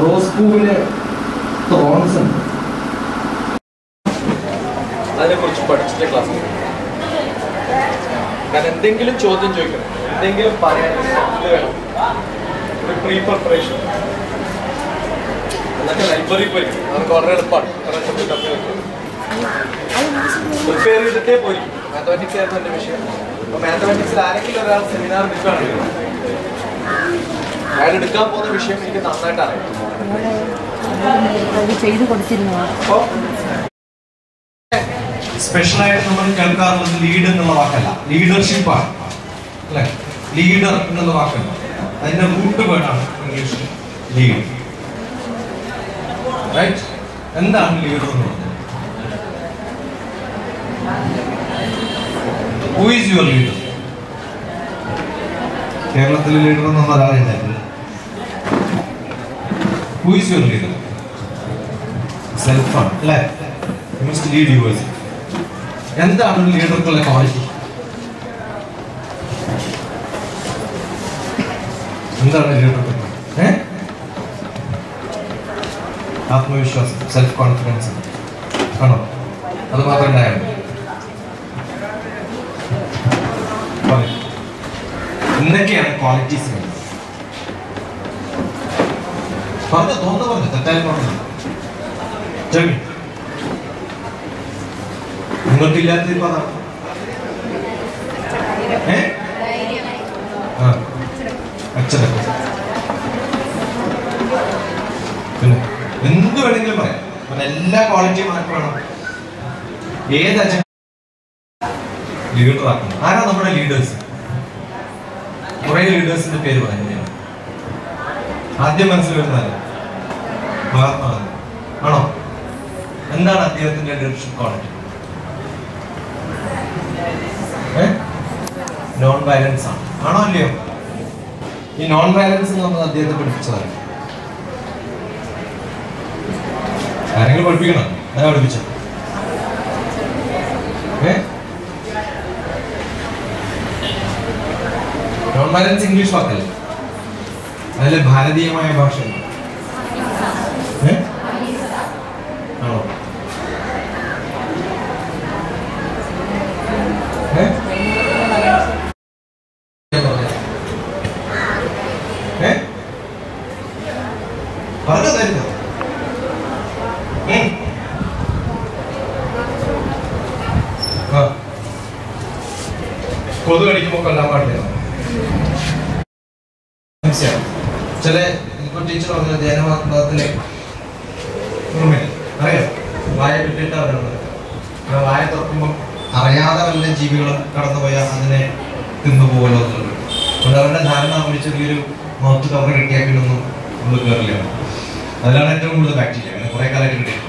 Rose പൂവിന് Thrones ഉണ്ട് അതിനെക്കുറിച്ച് പഠിച്ചിട്ട് ക്ലാസ് കാരണം എന്തെങ്കിലും ചോദ്യം ചോദിക്കണം എന്തെങ്കിലും പറയാൻ ഇത് വേണം ഒരു പ്രീ പ്രിപ്പറേഷൻ എന്നൊക്കെ ലൈബ്രറി പോയി നമുക്ക് വളരെ എളുപ്പമാണ് കാരണം ചെറിയ തപ്പി വെക്കും പ്രിപ്പയർ ചെയ്തിട്ടേ പോയി മാത്തമാറ്റിക്സ് ആയിരുന്നു എൻ്റെ വിഷയം അപ്പോൾ മാത്തമാറ്റിക്സിൽ ആരെങ്കിലും ഒരാൾ സെമിനാർ എടുക്കുകയാണെങ്കിൽ അയാൾ എടുക്കാൻ പോകുന്ന വിഷയം എനിക്ക് നന്നായിട്ട് അറിയാം അത് ചെയ്തു കൊടുത്തിരുന്നു അപ്പോൾ സ്പെഷ്യലായിട്ട് നമ്മൾ കേൾക്കാറുള്ളത് ലീഡ് എന്നുള്ള വാക്കല്ല ലീഡർഷിപ്പാണ് അല്ലെ ലീഡർ എന്നുള്ള വാക്കല്ല അതിന്റെ റൂട്ട് വേർഡാണ് ഇംഗ്ലീഷിൽ ലീഡ് റൈറ്റ് എന്താണ് ലീഡർ എന്ന് പറഞ്ഞത് ഹൂ ഈസ് യുവർ ലീഡർ കേരളത്തിലെ ലീഡർ എന്നൊന്നും ഒരാളില്ല ഹൂ ഈസ് യുവർ ലീഡർ സെൽഫാണ് അല്ലേ യു മസ്റ്റ് ലീഡ് യുവേഴ്സ് എന്താണ് ഒരു ലീഡർക്കുള്ള ക്വാളിറ്റി എന്താണ് ലീഡർക്ക് ഏ ആത്മവിശ്വാസം സെൽഫ് കോൺഫിഡൻസ് ആണോ അത് മാത്രം ഉണ്ടായാൽ മതി. പറയ്. എന്തൊക്കെയാണ് ക്വാളിറ്റീസ് പറഞ്ഞു തോന്നുന്നു പറഞ്ഞു തെറ്റായി പറഞ്ഞു ജമി നിങ്ങൾക്കില്ലാത്ത ഇപ്പൊ അതാണ്. ഏ ആ അച്ഛനൊക്കെ പിന്നെ എന്ത് വേണമെങ്കിലും പറയാം പിന്നെ എല്ലാ ക്വാളിറ്റിയും ആർക്ക് വേണം ഏത് അച്ഛൻ ലീഡർ ആക്കണം ആരാ നമ്മുടെ ലീഡേഴ്സ് കുറെ ലീഡേഴ്സിന്റെ പേര് പറയുന്നത് ആദ്യം മനസ്സിൽ വരുന്നത് മഹാത്മാഗാന്ധി ആണോ എന്താണ് അദ്ദേഹത്തിന്റെ ലീഡർഷിപ്പ് ക്വാളിറ്റി നോൺ വയലൻസ് ആണ് ആണോ അല്ലയോ ഈ നോൺ വയലൻസ് നമ്മൾ അദ്ദേഹത്തെ പഠിപ്പിച്ചതാണ് ആരെങ്കിലും പഠിപ്പിക്കണം ഞാൻ പഠിപ്പിച്ച നോൺ വയലൻസ് ഇംഗ്ലീഷ് വാക്കല്ലേ അതിലെ ഭാരതീയമായ ഭാഷ ഏ? ആണോ ഏ? ഏ? പറഞ്ഞതായിരുന്നു ഉം. ആ. കൊതു കടിക്കുമ്പോ കൊല്ലാൻ പാടില്ല മനസ്സിലായോ? ചില ഇപ്പൊ ടീച്ചർ പറഞ്ഞ ജനമതത്തിലെ അറിയാം വായ വിട്ടിട്ട് അവരുണ്ട് ആ വായ തുറക്കുമ്പോൾ അറിയാതെ വല്ല ജീവികളും കടന്നുപോയാൽ അതിനെ തിന്നുപോകലോ എന്നുള്ളത് അതുകൊണ്ട് അവരുടെ ധാരണ ഒരു ചെറിയൊരു മൗത്ത് കവർ കിട്ടിയാൽ പിന്നെ ഒന്നും ഉള്ളിൽ കയറില്ല അതിലാണ് ഏറ്റവും കൂടുതൽ ബാക്ടീരിയ അങ്ങനെ കുറെ കാലമായിട്ട് കിട്ടിയിട്ടുണ്ട്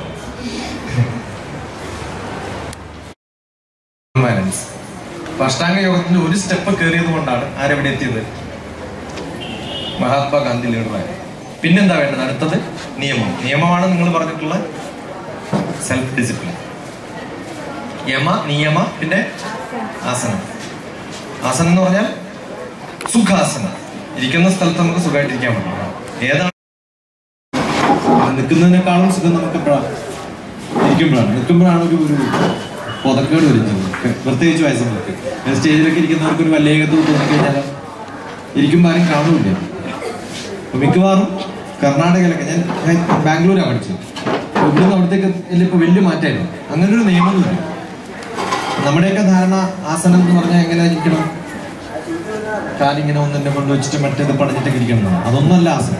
വയലൻസ് അഷ്ടാംഗ യോഗത്തിന്റെ ഒരു സ്റ്റെപ്പ് കയറിയത് കൊണ്ടാണ് ആരെവിടെ എത്തിയത് മഹാത്മാഗാന്ധി ലീഡറായത് പിന്നെന്താ വേണ്ടത് അടുത്തത് നിയമം നിയമമാണ് നിങ്ങൾ പറഞ്ഞിട്ടുള്ള സെൽഫ് ഡിസിപ്ലിൻ യമ നിയമ പിന്നെ ആസനം ആസനം എന്ന് പറഞ്ഞാൽ സുഖാസനം ഇരിക്കുന്ന സ്ഥലത്ത് നമുക്ക് സുഖമായിട്ടിരിക്കാൻ പറ്റും ഏതാണ് നിൽക്കുന്നതിനേക്കാളും സുഖം നമുക്ക് എപ്പോഴാണ് ഇരിക്കുമ്പോഴാണ് നിൽക്കുമ്പോഴാണ് ഒരു ഒരു പുതക്കേട് വരുന്നത് പ്രത്യേകിച്ച് വയസ്സുള്ളവർക്ക് സ്റ്റേജിലൊക്കെ ഇരിക്കുന്നവർക്ക് ഒരു വല്ലേകത്ത് തോന്നിക്കഴിഞ്ഞാൽ ഇരിക്കുമ്പോൾ ആരും കാണൂല അപ്പൊ മിക്കവാറും കർണാടകയിലൊക്കെ ഞാൻ ഞാൻ ബാംഗ്ലൂരാണ് പഠിച്ചത് അപ്പൊ ഇവിടുന്ന് അവിടത്തേക്ക് ഇപ്പൊ വലിയ മാറ്റമായിരുന്നു അങ്ങനെ ഒരു നിയമമൊന്നുമില്ല നമ്മുടെയൊക്കെ ധാരണ ആസനം എന്ന് പറഞ്ഞാൽ എങ്ങനെ ഇരിക്കണം കാലിങ്ങനെ ഒന്നെ കൊണ്ടുവച്ചിട്ട് മറ്റേത് പടഞ്ഞിട്ടൊക്കെ ഇരിക്കണം എന്നാണ്. അതൊന്നുമല്ല ആസനം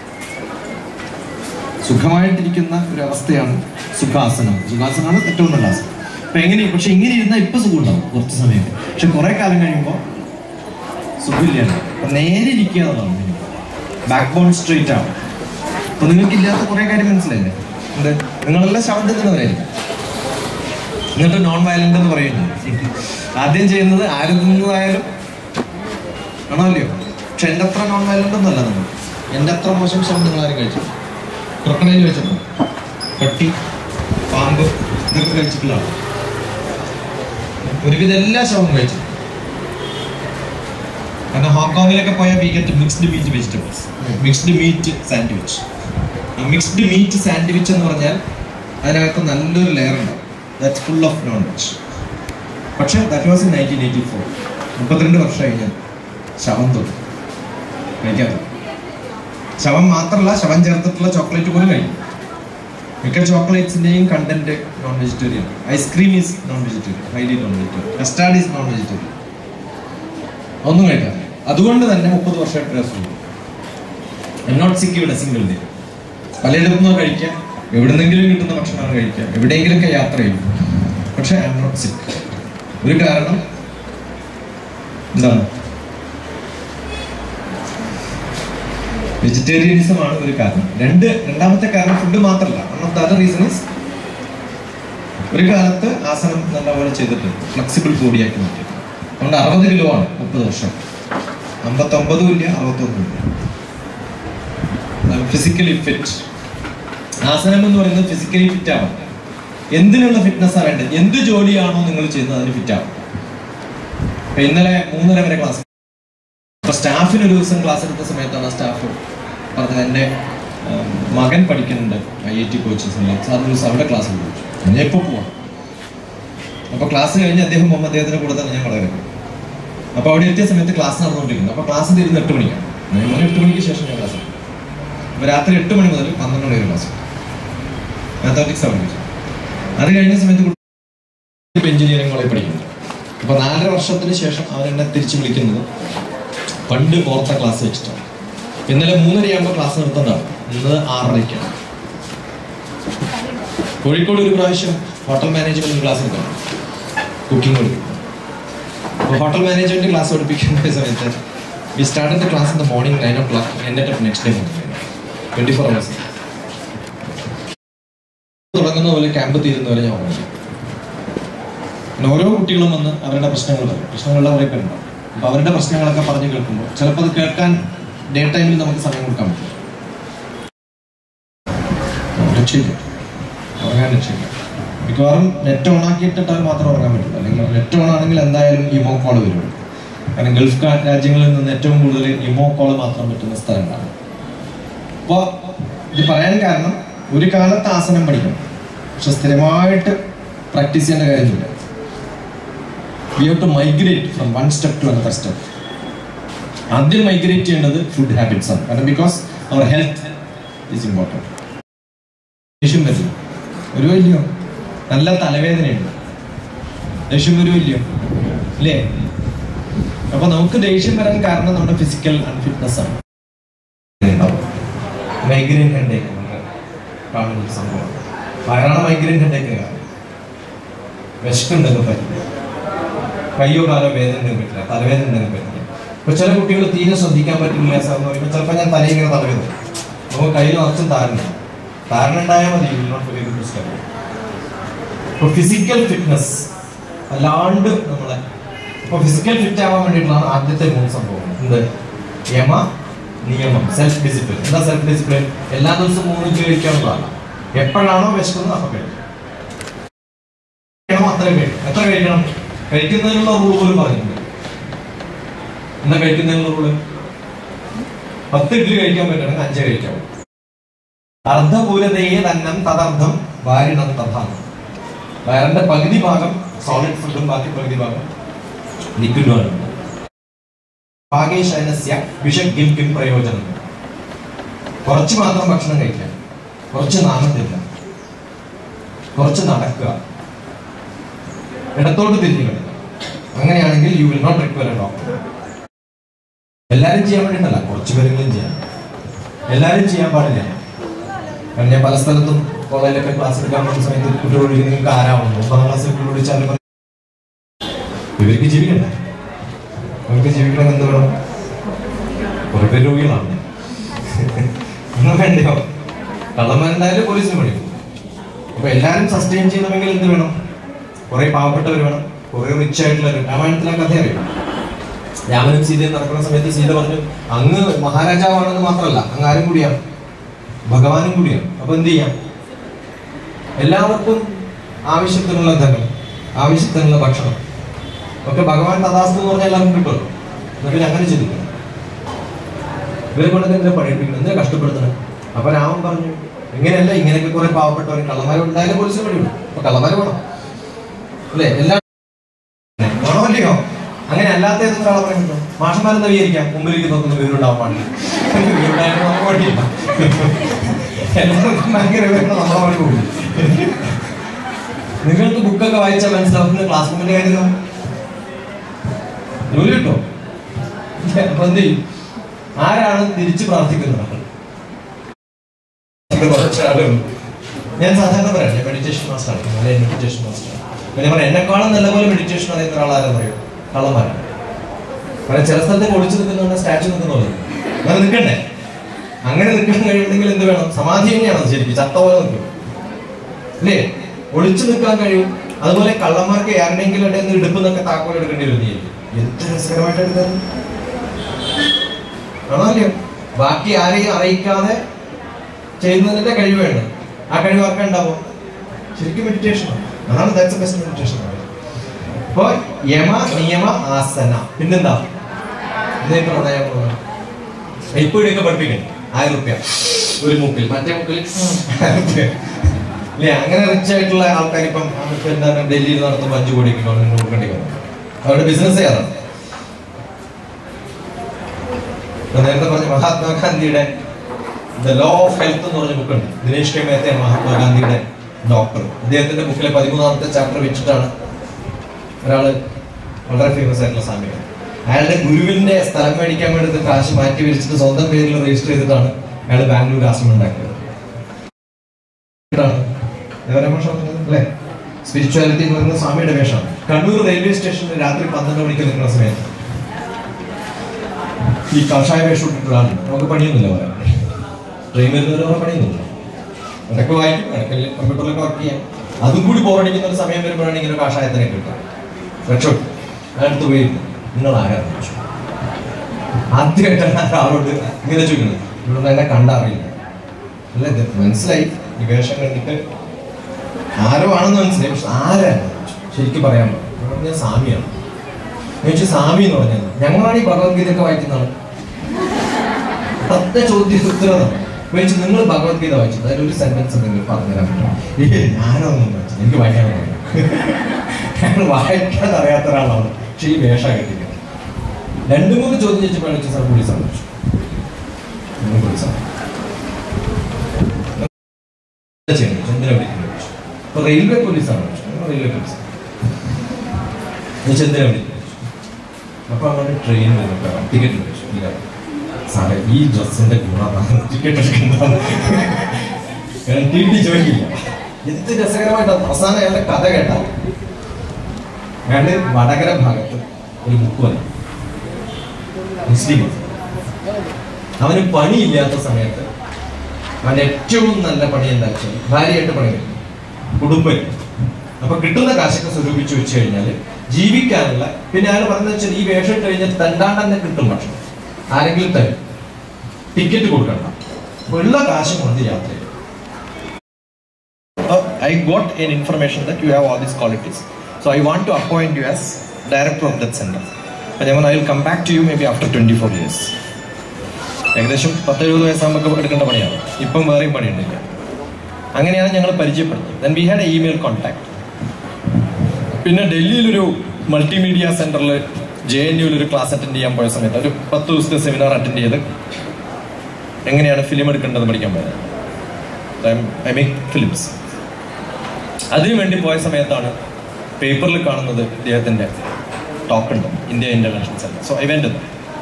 സുഖമായിട്ടിരിക്കുന്ന ഒരു അവസ്ഥയാണ് സുഖാസനം സുഖാസനമാണ് ഏറ്റവും നല്ല ആസനം അപ്പൊ എങ്ങനെ പക്ഷെ ഇങ്ങനെ ഇരുന്നാൽ ഇപ്പൊ സുഖം ഉണ്ടാവും കുറച്ച് സമയം പക്ഷെ കുറെ കാലം കഴിയുമ്പോൾ സുഖമില്ല അപ്പൊ നേരെ ഇരിക്കുക എന്നുള്ളതാണ് ബാക്ക് ബോൺ സ്ട്രെയിറ്റ് ആണ് അപ്പൊ നിങ്ങൾക്ക് ഇല്ലാത്ത കുറെ കാര്യം മനസ്സിലായില്ലേ എന്ത് നിങ്ങളെല്ലാം ശബ്ദം തിന്നവരായിരിക്കും എന്നിട്ട് നോൺ വയലന്റ് എന്ന് പറയുന്നു ആദ്യം ചെയ്യുന്നത് ആര് തിന്നതായാലും ആണോ അല്ലയോ പക്ഷെ എന്റെ അത്ര നോൺ വയലന്റ് ഒന്നല്ല നിങ്ങൾ എന്റെ അത്ര മോശം ശബ്ദം നിങ്ങൾ ആരും കഴിച്ചു ക്രൊക്കഡൈൽ വെച്ചിട്ടുണ്ടോ പട്ടി പാമ്പ് ഇതൊക്കെ കഴിച്ചിട്ടുള്ളതാണ് ഒരുവിധം എല്ലാ ശവവും കഴിച്ചു കാരണം ഹോങ്കോങ്ങിലൊക്കെ പോയാൽ we get mixed meat vegetables mixed meat sandwich ഈ മിക്സ്ഡ് മീറ്റ് സാൻഡ്വിച്ച് എന്ന് പറഞ്ഞാൽ അതിനകത്ത് നല്ലൊരു ലെയർ ഉണ്ടാവും that's full of non veg പക്ഷേ that was in nineteen eighty four മുപ്പത്തിരണ്ട് വർഷം കഴിഞ്ഞാൽ ശവം തൊട്ടു കഴിക്കാതെ ശവം മാത്രമല്ല ശവം ചേർത്തിട്ടുള്ള ചോക്ലേറ്റ് പോലും കഴിക്കും മിക്ക ചോക്ലേറ്റ്സിന്റെയും content non vegetarian ice cream is non vegetarian highly non vegetarian custard is non vegetarian ഒന്നും കഴിക്കാറില്ല അതുകൊണ്ട് തന്നെ മുപ്പത് വർഷമായിട്ട് രസമുണ്ട് നോട്ട് സിക്ക് ഇവിടെ സിംഗിൾ ഡേ പലയിടത്തു നിന്ന് കഴിക്കാം എവിടുന്നെങ്കിലും കിട്ടുന്ന ഭക്ഷണമാണ് കഴിക്കാം എവിടെയെങ്കിലുമൊക്കെ യാത്ര ചെയ്യും പക്ഷെ ഐ എം നോട്ട് സിക്ക് ഒരു കാരണം എന്താണ് വെജിറ്റേറിയനിസം ആണ് ഒരു കാരണം രണ്ട് രണ്ടാമത്തെ കാരണം ഫുഡ് മാത്രമല്ല one of the other reason is ഒരു കാലത്ത് ആസനം നല്ലപോലെ ചെയ്തിട്ടുണ്ട് ഫ്ലെക്സിബിൾ ബോഡിയാക്കി മാറ്റി അതുകൊണ്ട് അറുപത് കിലോ ആണ് മുപ്പത് വർഷം അമ്പത്തൊമ്പതും ഇല്ല അറുപത്തൊന്നും ഇല്ല ഫിസിക്കലി ഫിറ്റ് ആസനം എന്ന് പറയുന്നത് ഫിസിക്കലി ഫിറ്റ് ആവാം എന്തിനുള്ള ഫിറ്റ്നസ് വേണ്ടത് എന്ത് ജോലിയാണോ നിങ്ങൾ ചെയ്യുന്നത് അതിന് ഫിറ്റ് ആവും ഇപ്പൊ ഇന്നലെ മൂന്നര വരെ ക്ലാസ് അപ്പൊ സ്റ്റാഫിന് ഒരു ദിവസം ക്ലാസ് എടുത്ത സമയത്താണ് സ്റ്റാഫ് പറഞ്ഞത് എൻ്റെ ഉം, മകൻ പഠിക്കുന്നുണ്ട് ഐ ഐ ടി കോച്ചസിൽ സാർ ഒരു ദിവസം അവിടെ ക്ലാസ് ചോദിച്ചു ഞാൻ എപ്പോൾ പോവാം അപ്പൊ ക്ലാസ് കഴിഞ്ഞ് അദ്ദേഹം പോകുമ്പോൾ അദ്ദേഹത്തിന്റെ കൂടെ തന്നെ ഞാൻ വളരെ അപ്പൊ അവിടെ എത്തിയ സമയത്ത് ക്ലാസ് നടന്നുകൊണ്ടിരിക്കുന്നു അപ്പൊ ക്ലാസ് തീരുന്ന എട്ട് മണിക്കാണ് ഞാൻ പറഞ്ഞു, എട്ട് മണിക്ക് ശേഷം ഞാൻ ക്ലാസ് എടുക്കും അപ്പൊ രാത്രി എട്ട് മണി മുതൽ പന്ത്രണ്ട് മണി വരെ ക്ലാസ് മാത്തമാറ്റിക്സ് ആണ് പഠിച്ചത് അത് കഴിഞ്ഞ സമയത്ത് കുട്ടി എഞ്ചിനീയറിംഗ് കോളേജ് പഠിക്കുന്നു അപ്പൊ നാലര വർഷത്തിന് ശേഷം അവരെന്നെ തിരിച്ചു വിളിക്കുന്നത് പണ്ട് ഓർത്ത ക്ലാസ് വെച്ചിട്ടാണ് ഇന്നലെ മൂന്നരയാകുമ്പോൾ ക്ലാസ് നിർത്തുന്നതാണ് ഇന്ന് ആറരയ്ക്കാണ് കോഴിക്കോട് ഒരു പ്രാവശ്യം ഹോട്ടൽ മാനേജ്മെന്റ് ക്ലാസ് എടുക്കണം കുക്കിംഗ് പഠിക്കും അപ്പോൾ ഹോട്ടൽ മാനേജ്മെന്റ് ക്ലാസ് പഠിപ്പിക്കുന്ന സമയത്ത് we start the class in the morning nine o'clock എൻ്റെ next day twenty four hours തുടങ്ങുന്ന പോലെ ക്യാമ്പ് തീരുന്ന പോലെ ഞാൻ ഓർമ്മ പിന്നെ ഓരോ കുട്ടികളും വന്ന് അവരുടെ പ്രശ്നങ്ങൾ പറയും പ്രശ്നങ്ങളുടെ കുറേ പേരുണ്ടാവും അപ്പൊ അവരുടെ പ്രശ്നങ്ങളൊക്കെ പറഞ്ഞു കേൾക്കുമ്പോൾ ചിലപ്പോൾ അത് കേൾക്കാൻ ഡേ ടൈമിൽ നമുക്ക് സമയം കൊടുക്കാൻ പറ്റും രക്ഷയില്ല ഉറങ്ങാൻ രക്ഷയില്ല മിക്കവാറും നെറ്റ് ഓൺ ആക്കിയിട്ടിട്ടാൽ മാത്രം ഉറങ്ങാൻ പറ്റില്ല അല്ലെങ്കിൽ നെറ്റ് ഓൺ ആണെങ്കിൽ എന്തായാലും ഇമോ കോൾ വരും കാരണം ഗൾഫ് കാ- രാജ്യങ്ങളിൽ നിന്ന് ഏറ്റവും കൂടുതൽ ഇമോ കോൾ മാത്രം പറ്റുന്ന സ്ഥലങ്ങളാണ് അപ്പോൾ ഇത് പറയാൻ കാരണം ഒരു കാലത്ത് ആസനം പഠിക്കണം പക്ഷെ സ്ഥിരമായിട്ട് പ്രാക്ടീസ് ചെയ്യേണ്ട കാര്യമില്ല we have to migrate from one step to another step ആദ്യം മൈഗ്രേറ്റ് ചെയ്യേണ്ടത് ഫുഡ് ഹാബിറ്റ്സ് ആണ് കാരണം because our health is important ദേഷ്യം വരില്ല ഒരു വലിയോ നല്ല തലവേദനയുണ്ട് ദേഷ്യം ഒരു വലിയോ ഇല്ലേ അപ്പൊ നമുക്ക് ദേഷ്യം വരാൻ കാരണം നമ്മുടെ ഫിസിക്കൽ അൺഫിറ്റ്നസ് ആണ് മൈഗ്രെയിൻ ഹെഡേക്ക് കാണുന്ന ഒരു സംഭവം വയറാണ് മൈഗ്രെയിൻ ഹെഡേക്ക് കാരണം വിശക്കുണ്ടെന്ന് പറ്റില്ല കയ്യോ കാലോ വേദന ഉണ്ടെങ്കിൽ പറ്റില്ല തലവേദന ഉണ്ടെങ്കിൽ പറ്റില്ല ഇപ്പൊ ചില കുട്ടികൾ തീരെ ശ്രദ്ധിക്കാൻ പറ്റില്ല സാർ എന്ന് പറയുമ്പോൾ ചിലപ്പോൾ ഞാൻ തലയിൽ ഇങ്ങനെ തലവേദന നമുക്ക് കയ്യിൽ നിറച്ചും താരണ്ട താരൻ ഉണ്ടായാൽ മതി ഇപ്പൊ ഫിസിക്കൽ ഫിറ്റ്നസ് അല്ലാണ്ട് നമ്മളെ ഇപ്പൊ ഫിസിക്കൽ ഫിറ്റ് ആവാൻ വേണ്ടിയിട്ടുള്ളതാണ് ആദ്യത്തെ മൂന്ന് സംഭവം എന്ത് യമ നിയമം സെൽഫ് ഡിസിപ്ലിൻ എന്താ സെൽഫ് ഡിസിപ്ലിൻ എല്ലാ ദിവസവും മൂന്ന് ഇഞ്ച് കഴിക്കാവുന്നതല്ല എപ്പോഴാണോ വിശക്കുന്നത് അപ്പൊ കഴിക്കും കഴിക്കണം അത്ര കഴിക്കും എത്ര കഴിക്കണം കഴിക്കുന്നതിനുള്ള റൂൾ പോലും പറഞ്ഞിട്ടുണ്ട് എന്താ കഴിക്കുന്നതിനുള്ള റൂള് പത്ത് ഇഡ്ഡലി കഴിക്കാൻ പറ്റണമെങ്കിൽ അഞ്ച് കഴിക്കാവൂ അർദ്ധപൂരതയെ തന്നം തദർത്ഥം വാരിണം തഥാണ് വയറിന്റെ പകുതി ഭാഗം സോളിഡ് ഫുഡും ബാക്കി പകുതി ഭാഗം ലിക്വിഡുമാണ് ഭാഗേശനസ്യ വിഷഗിം കിം പ്രയോജനം കുറച്ച് മാത്രം ഭക്ഷണം കഴിക്കാം കുറച്ച് നാമത്തില്ല കുറച്ച് നടക്കുക ഇടത്തോട്ട് തിരിഞ്ഞു കിടക്കുക അങ്ങനെയാണെങ്കിൽ you will not require a doctor എല്ലാവരും ചെയ്യാൻ വേണ്ടിയിട്ടല്ല കുറച്ച് പേരെങ്കിലും ചെയ്യാം എല്ലാവരും ചെയ്യാൻ പാടില്ല കാരണം ഞാൻ പല സ്ഥലത്തും കോളേജിലൊക്കെ ക്ലാസ് എടുക്കാൻ പോകുന്ന സമയത്ത് കുട്ടികളോട് ചോദിക്കും, നിങ്ങൾക്ക് ആരാവുന്നു ഒമ്പതാം ക്ലാസ്സിൽ കുട്ടികളോട് ചോദിച്ചാൽ പറയും, ഇവർക്ക് ജീവിക്കണ്ടേ അവർക്ക് ജീവിക്കണം എന്ത് വേണം കുറെ പേര് രോഗികളാണ് ഒന്നും വേണ്ടയോ കള്ളന്മാരുണ്ടായാലും പോലീസിന് പണി അപ്പൊ എല്ലാരും സസ്റ്റെയിൻ ചെയ്യണമെങ്കിൽ എന്ത് വേണം കുറെ പാവപ്പെട്ടവർ വേണം കുറെ റിച്ച് ആയിട്ടുള്ളവർ രാമായണത്തിലെ കഥ അറിയാം രാമനും സീതയും നടക്കുന്ന സമയത്ത് സീത പറഞ്ഞു അങ്ങ് മഹാരാജാവാണെന്ന് മാത്രമല്ല അങ്ങ് ആരും കൂടിയാണ് ഭഗവാനും കൂടിയാണ് അപ്പൊ എന്ത് ചെയ്യാം എല്ലാവർക്കും ആവശ്യത്തിനുള്ള ധനം ആവശ്യത്തിനുള്ള ഭക്ഷണം ഒക്കെ ഭഗവാൻ തഥാസ്തു എന്ന് പറഞ്ഞാൽ എല്ലാവർക്കും കിട്ടുമല്ലോ എന്നാ പിന്നെ അങ്ങനെ ചിന്തിക്കണം ഇവരെ കൊണ്ട് എന്തിനാ പഠിപ്പിക്കണം എന്തിനാ കഷ്ടപ്പെടുത്തണം അപ്പൊ രാമൻ പറഞ്ഞു ഇങ്ങനെയല്ല ഇങ്ങനെയൊക്കെ കുറെ പാവപ്പെട്ടവർ കള്ളന്മാർ ഉണ്ടായാലും പോലീസിന് പണി വിടും അപ്പൊ കള്ളന്മാർ വേണം അല്ലേ എല്ലാം വേണോ അല്ലയോ അങ്ങനെ അല്ലാത്ത ഏതൊന്നും ഒരാളെ പറയാൻ പറ്റുമോ മാഷന്മാരെന്താ വിചാരിക്കാം മുമ്പിലേക്ക് നോക്കുന്ന വിവരമുണ്ടാവാൻ പാടില്ല വിവരമുണ്ടായാലും നമുക്ക് പറ്റില്ല എല്ലാവർക്കും ഭയങ്കര വിവരം നമ്മളെ പണി പോകും നിങ്ങൾക്ക് ബുക്കൊക്കെ വായിച്ചാൽ മനസ്സിലാവുന്ന ക്ലാസ് റൂമിന്റെ കാര്യം ജോലി കിട്ടോ അപ്പൊ എന്ത് ചെയ്യും ആരാണ് തിരിച്ചു പ്രാർത്ഥിക്കുന്നത് നമ്മൾ കുറച്ച് ആളുകൾ ഞാൻ സാധാരണ പറയാം ഞാൻ മെഡിറ്റേഷൻ മാസ്റ്റർ ആണ് നല്ല മെഡിറ്റേഷൻ മാസ്റ്റർ ആണ് ഞാൻ പറയാം എന്നെക്കാളും നല്ലപോലെ മെഡിറ്റേഷൻ അറിയുന്ന ഒരാളാരെന്ന് പറയും കള്ളന്മാരാണ് കാരണം ചില സ്ഥലത്ത് ഒളിച്ചു നിൽക്കുന്ന സ്റ്റാച്ചു നിൽക്കുന്നത് അങ്ങനെ നിൽക്കണ്ടേ അങ്ങനെ നിൽക്കാൻ കഴിയുമെങ്കിൽ എന്ത് വേണം സമാധി തന്നെയാണ് അത് ശരിക്കും ചത്ത പോലെ നിൽക്കും അല്ലേ ഒളിച്ചു നിൽക്കാൻ കഴിയും അതുപോലെ കള്ളന്മാർക്ക് ആരുടെയെങ്കിലും ഇടയിൽ നിന്ന് ഇടുപ്പെന്നൊക്കെ താക്കോൽ എടുക്കേണ്ടി വരും എന്ത് രസകരമായിട്ട് എടുത്തത് ആണല്ലോ ബാക്കി ആരെയും അറിയിക്കാതെ ചെയ്യുന്നതിന്റെ കഴിവ് വേണം ആ കഴിവ് ആർക്കാ ഉണ്ടാവും ശരിക്കും മെഡിറ്റേഷൻ അതാണ് ദാറ്റ്സ് ബെസ്റ്റ് മെഡിറ്റേഷൻ അപ്പൊ യമ നിയമ ആസന പിന്നെന്താ ഇതേ പ്രാണായാമം ഇപ്പോഴൊക്കെ പഠിപ്പിക്കണം ആയിരം റുപ്യ ഒരു മുക്കിൽ മറ്റേ മുക്കിൽ ആയിരം റുപ്യ ഇല്ലേ അങ്ങനെ റിച്ച് ആയിട്ടുള്ള ആൾക്കാർ ഇപ്പം നമുക്ക് എന്താണ് ഡൽഹിയിൽ നടത്തുമ്പോൾ അഞ്ചു കോടിക്ക് ഗവൺമെന്റ് കൊടുക്കേണ്ടി വന്നു അവരുടെ ബിസിനസ് ഏതാണ് ഇപ്പൊ നേരത്തെ പറഞ്ഞ മഹാത്മാഗാന്ധിയുടെ ദ ലോ ഓഫ് ഹെൽത്ത് എന്ന് പറഞ്ഞ ബുക്കുണ്ട് ദിനേഷ് കെ മേത്തയാണ് മഹാത്മാഗാന്ധിയുടെ ഡോക്ടർ അദ്ദേഹത്തിന്റെ ബുക്കിലെ പതിമൂന്നാമത്തെ ചാപ്റ്റർ വെച്ചിട്ടാണ് ഒരാള് വളരെ ഫേമസ് ആയിട്ടുള്ള സ്വാമിയാണ് അയാളുടെ ഗുരുവിന്റെ സ്ഥലം മേടിക്കാൻ വേണ്ടി കാശ് മാറ്റി വെച്ചിട്ട് സ്വന്തം പേരിൽ രജിസ്റ്റർ ചെയ്തിട്ടാണ് അയാൾ ബാംഗ്ലൂർ ആശ്രമം ഉണ്ടാക്കിയത് ഇതാണ് ദേവരാമേഷം അല്ലേ സ്പിരിച്വാലിറ്റി എന്ന് പറയുന്നത് സ്വാമിയുടെ വേഷമാണ് കണ്ണൂർ റെയിൽവേ സ്റ്റേഷനിൽ രാത്രി പന്ത്രണ്ട് മണിക്ക് നിൽക്കുന്ന സമയത്ത് ഈ കഷായ വേഷം ഇട്ടിട്ടാണ് നമുക്ക് പണിയൊന്നുമില്ല പറയാൻ ട്രെയിൻ വരുന്നവരെ പണിയൊന്നുമില്ല ഇടയ്ക്ക് വായിക്കും ഇടയ്ക്ക് കമ്പ്യൂട്ടറിലൊക്കെ വർക്ക് ചെയ്യാം അതും കൂടി ബോറടിക്കുന്ന ഒരു സമയം വരുമ്പോഴാണ് ഇങ്ങനെ കാഷായത്തിനെ കിട്ടുക രക്ഷപ്പെട്ടു അടുത്ത് പോയി നിങ്ങൾ ആരാന്ന് ചോദിച്ചു ആദ്യമായിട്ടാണ് ഒരാളോട് ഇങ്ങനെ ചോദിക്കുന്നത് ഇവിടെ എന്നെ കണ്ടറിയില്ല അല്ല ഇത് മനസ്സിലായി ഈ വേഷം കണ്ടിട്ട് ആരോ ആണെന്ന് മനസ്സിലായി പക്ഷെ ആരാണ് ശരിക്കും പറയാൻ പറ്റും ഞാൻ സ്വാമിയാണ് ഞാൻ ചോദിച്ചു സ്വാമി എന്ന് പറഞ്ഞത് ഞങ്ങളാണ് ഈ ഭഗവത്ഗീത ഒക്കെ വായിക്കുന്നതാണ് ഒറ്റ ചോദ്യ ഉത്തരം ചോദിച്ചു നിങ്ങൾ ഭഗവത്ഗീത വായിച്ചത് അതിൽ ഒരു സെന്റൻസ് എന്തെങ്കിലും പറഞ്ഞുതരാൻ പറ്റുമോ ഏയ് ഞാനൊന്നും വായിച്ചില്ല. എനിക്ക് വായിക്കാൻ അറിയില്ല ഞങ്ങൾ വായിക്കാൻ അറിയാത്ത ഒരാളാണ് പക്ഷെ ഈ വേഷ കെട്ടിക്കുന്നത് രണ്ടു മൂന്ന് ചോദ്യം ചോദിച്ചപ്പോൾ ചോദിച്ചു സാർ പോലീസ് സമ്മതിച്ചു നിങ്ങൾ പോലീസാണ് എന്താ ചെയ്യണം എന്തിനാ വിളിക്കുന്നത് ചോദിച്ചു. അപ്പൊ റെയിൽവേ പോലീസാണ് ചോദിച്ചു. നിങ്ങൾ റെയിൽവേ പോലീസ് ചോദിച്ചു എന്തിനാ വിളിക്കുന്നത് ചോദിച്ചു. അപ്പൊ അവരുടെ ട്രെയിൻ ടിക്കറ്റ് ചോദിച്ചു ഇല്ല സാറേ ഈ ഡ്രസ്സിന്റെ ഗുണമാണ് ടിക്കറ്റ് എടുക്കുന്നതാണ് ടി ടി ചോദിക്കില്ല എന്ത് രസകരമായിട്ട് അവസാനം അയാളുടെ കഥ കേട്ട അയാള് വടകര ഭാഗത്ത് ഒരു ബുക്ക് വന്നു മുസ്ലിം അവന് പണിയില്ലാത്ത സമയത്ത് അവന്റെ ഏറ്റവും നല്ല പണി എന്താ വെച്ചാൽ ഭാര്യയായിട്ട് പണി കിട്ടും കുടുംബം അപ്പൊ കിട്ടുന്ന കാശൊക്കെ സ്വരൂപിച്ച് വെച്ച് കഴിഞ്ഞാൽ ജീവിക്കാനുള്ള പിന്നെ അയാൾ പറഞ്ഞത് വെച്ചാൽ ഈ വേഷം ഇട്ട് കഴിഞ്ഞാൽ തണ്ടാണ്ട് തന്നെ കിട്ടും ഭക്ഷണം ആരെങ്കിലും തരും ടിക്കറ്റ് കൊടുക്കണ്ട അപ്പൊ ഉള്ള കാശ് കൊണ്ട് യാത്ര ചെയ്യും I got an information that you have all these qualities so I want to appoint you as director of that centre അപ്പൊ ഞാൻ I will come back to you may be after twenty four years ഏകദേശം പത്ത് എഴുപത് വയസ്സാകുമ്പോൾ എടുക്കേണ്ട പണിയാണ് ഇപ്പം വേറെയും പണിയുണ്ടില്ല അങ്ങനെയാണ് ഞങ്ങൾ പരിചയപ്പെടുന്നത് then we had a email contact പിന്നെ ഡൽഹിയിലൊരു മൾട്ടിമീഡിയ സെന്ററിൽ ജെ എൻ യുവിൽ ഒരു ക്ലാസ് അറ്റൻഡ് ചെയ്യാൻ പോയ സമയത്ത് ഒരു പത്ത് ദിവസത്തെ സെമിനാർ അറ്റൻഡ് ചെയ്ത് എങ്ങനെയാണ് ഫിലിം എടുക്കേണ്ടത് പഠിക്കാൻ പോയത് ഐ മേക്ക് ഫിലിംസ് അതിനു വേണ്ടി പോയ സമയത്താണ് പേപ്പറിൽ കാണുന്നത് ഇദ്ദേഹത്തിന്റെ ടോക്ക് ഉണ്ട് India international centre so I went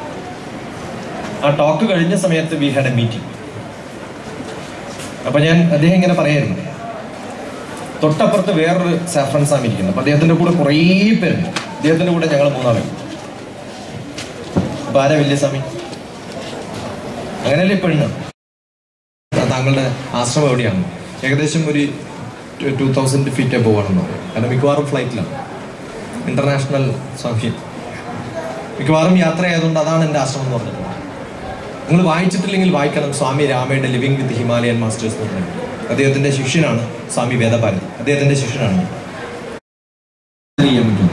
ആ ടോക്ക് കഴിഞ്ഞ സമയത്ത് വി ഹാഡ് എ മീറ്റിംഗ് അപ്പൊ ഞാൻ അദ്ദേഹം ഇങ്ങനെ പറയായിരുന്നു തൊട്ടപ്പുറത്ത് വേറൊരു സാഫ്രൻ സ്വാമി ഇരിക്കുന്നു അപ്പൊ അദ്ദേഹത്തിന്റെ കൂടെ കുറേ പേരുണ്ട് അദ്ദേഹത്തിന്റെ കൂടെ ഞങ്ങൾ മൂന്നാളുണ്ട് അപ്പൊ ആരാ വലിയ സ്വാമി അങ്ങനെയല്ലേ പെണ്ണ് ആ, താങ്കളുടെ ആശ്രമം എവിടെയാണ് ഏകദേശം ഒരു ടൂ തൗസൻഡ് ഫീറ്റ് പോവാണെന്ന് പറയും കാരണം മിക്കവാറും ഫ്ലൈറ്റിലാണ് ഇന്റർനാഷണൽ സ്വാമി മിക്കവാറും യാത്ര ആയതുകൊണ്ട് അതാണ് എൻ്റെ ആശ്രമം എന്ന് പറഞ്ഞിട്ടുള്ളത് നിങ്ങൾ വായിച്ചിട്ടില്ലെങ്കിൽ വായിക്കണം സ്വാമി രാമയുടെ ലിവിംഗ് വിത്ത് ഹിമാലയൻ മാസ്റ്റേഴ്സ് എന്ന് പറഞ്ഞിട്ട് അദ്ദേഹത്തിന്റെ ശിഷ്യനാണ് സ്വാമി വേദഭാരതി അദ്ദേഹത്തിന്റെ ശിഷ്യനാണ് ഞാൻ. ചെയ്യാൻ പറ്റും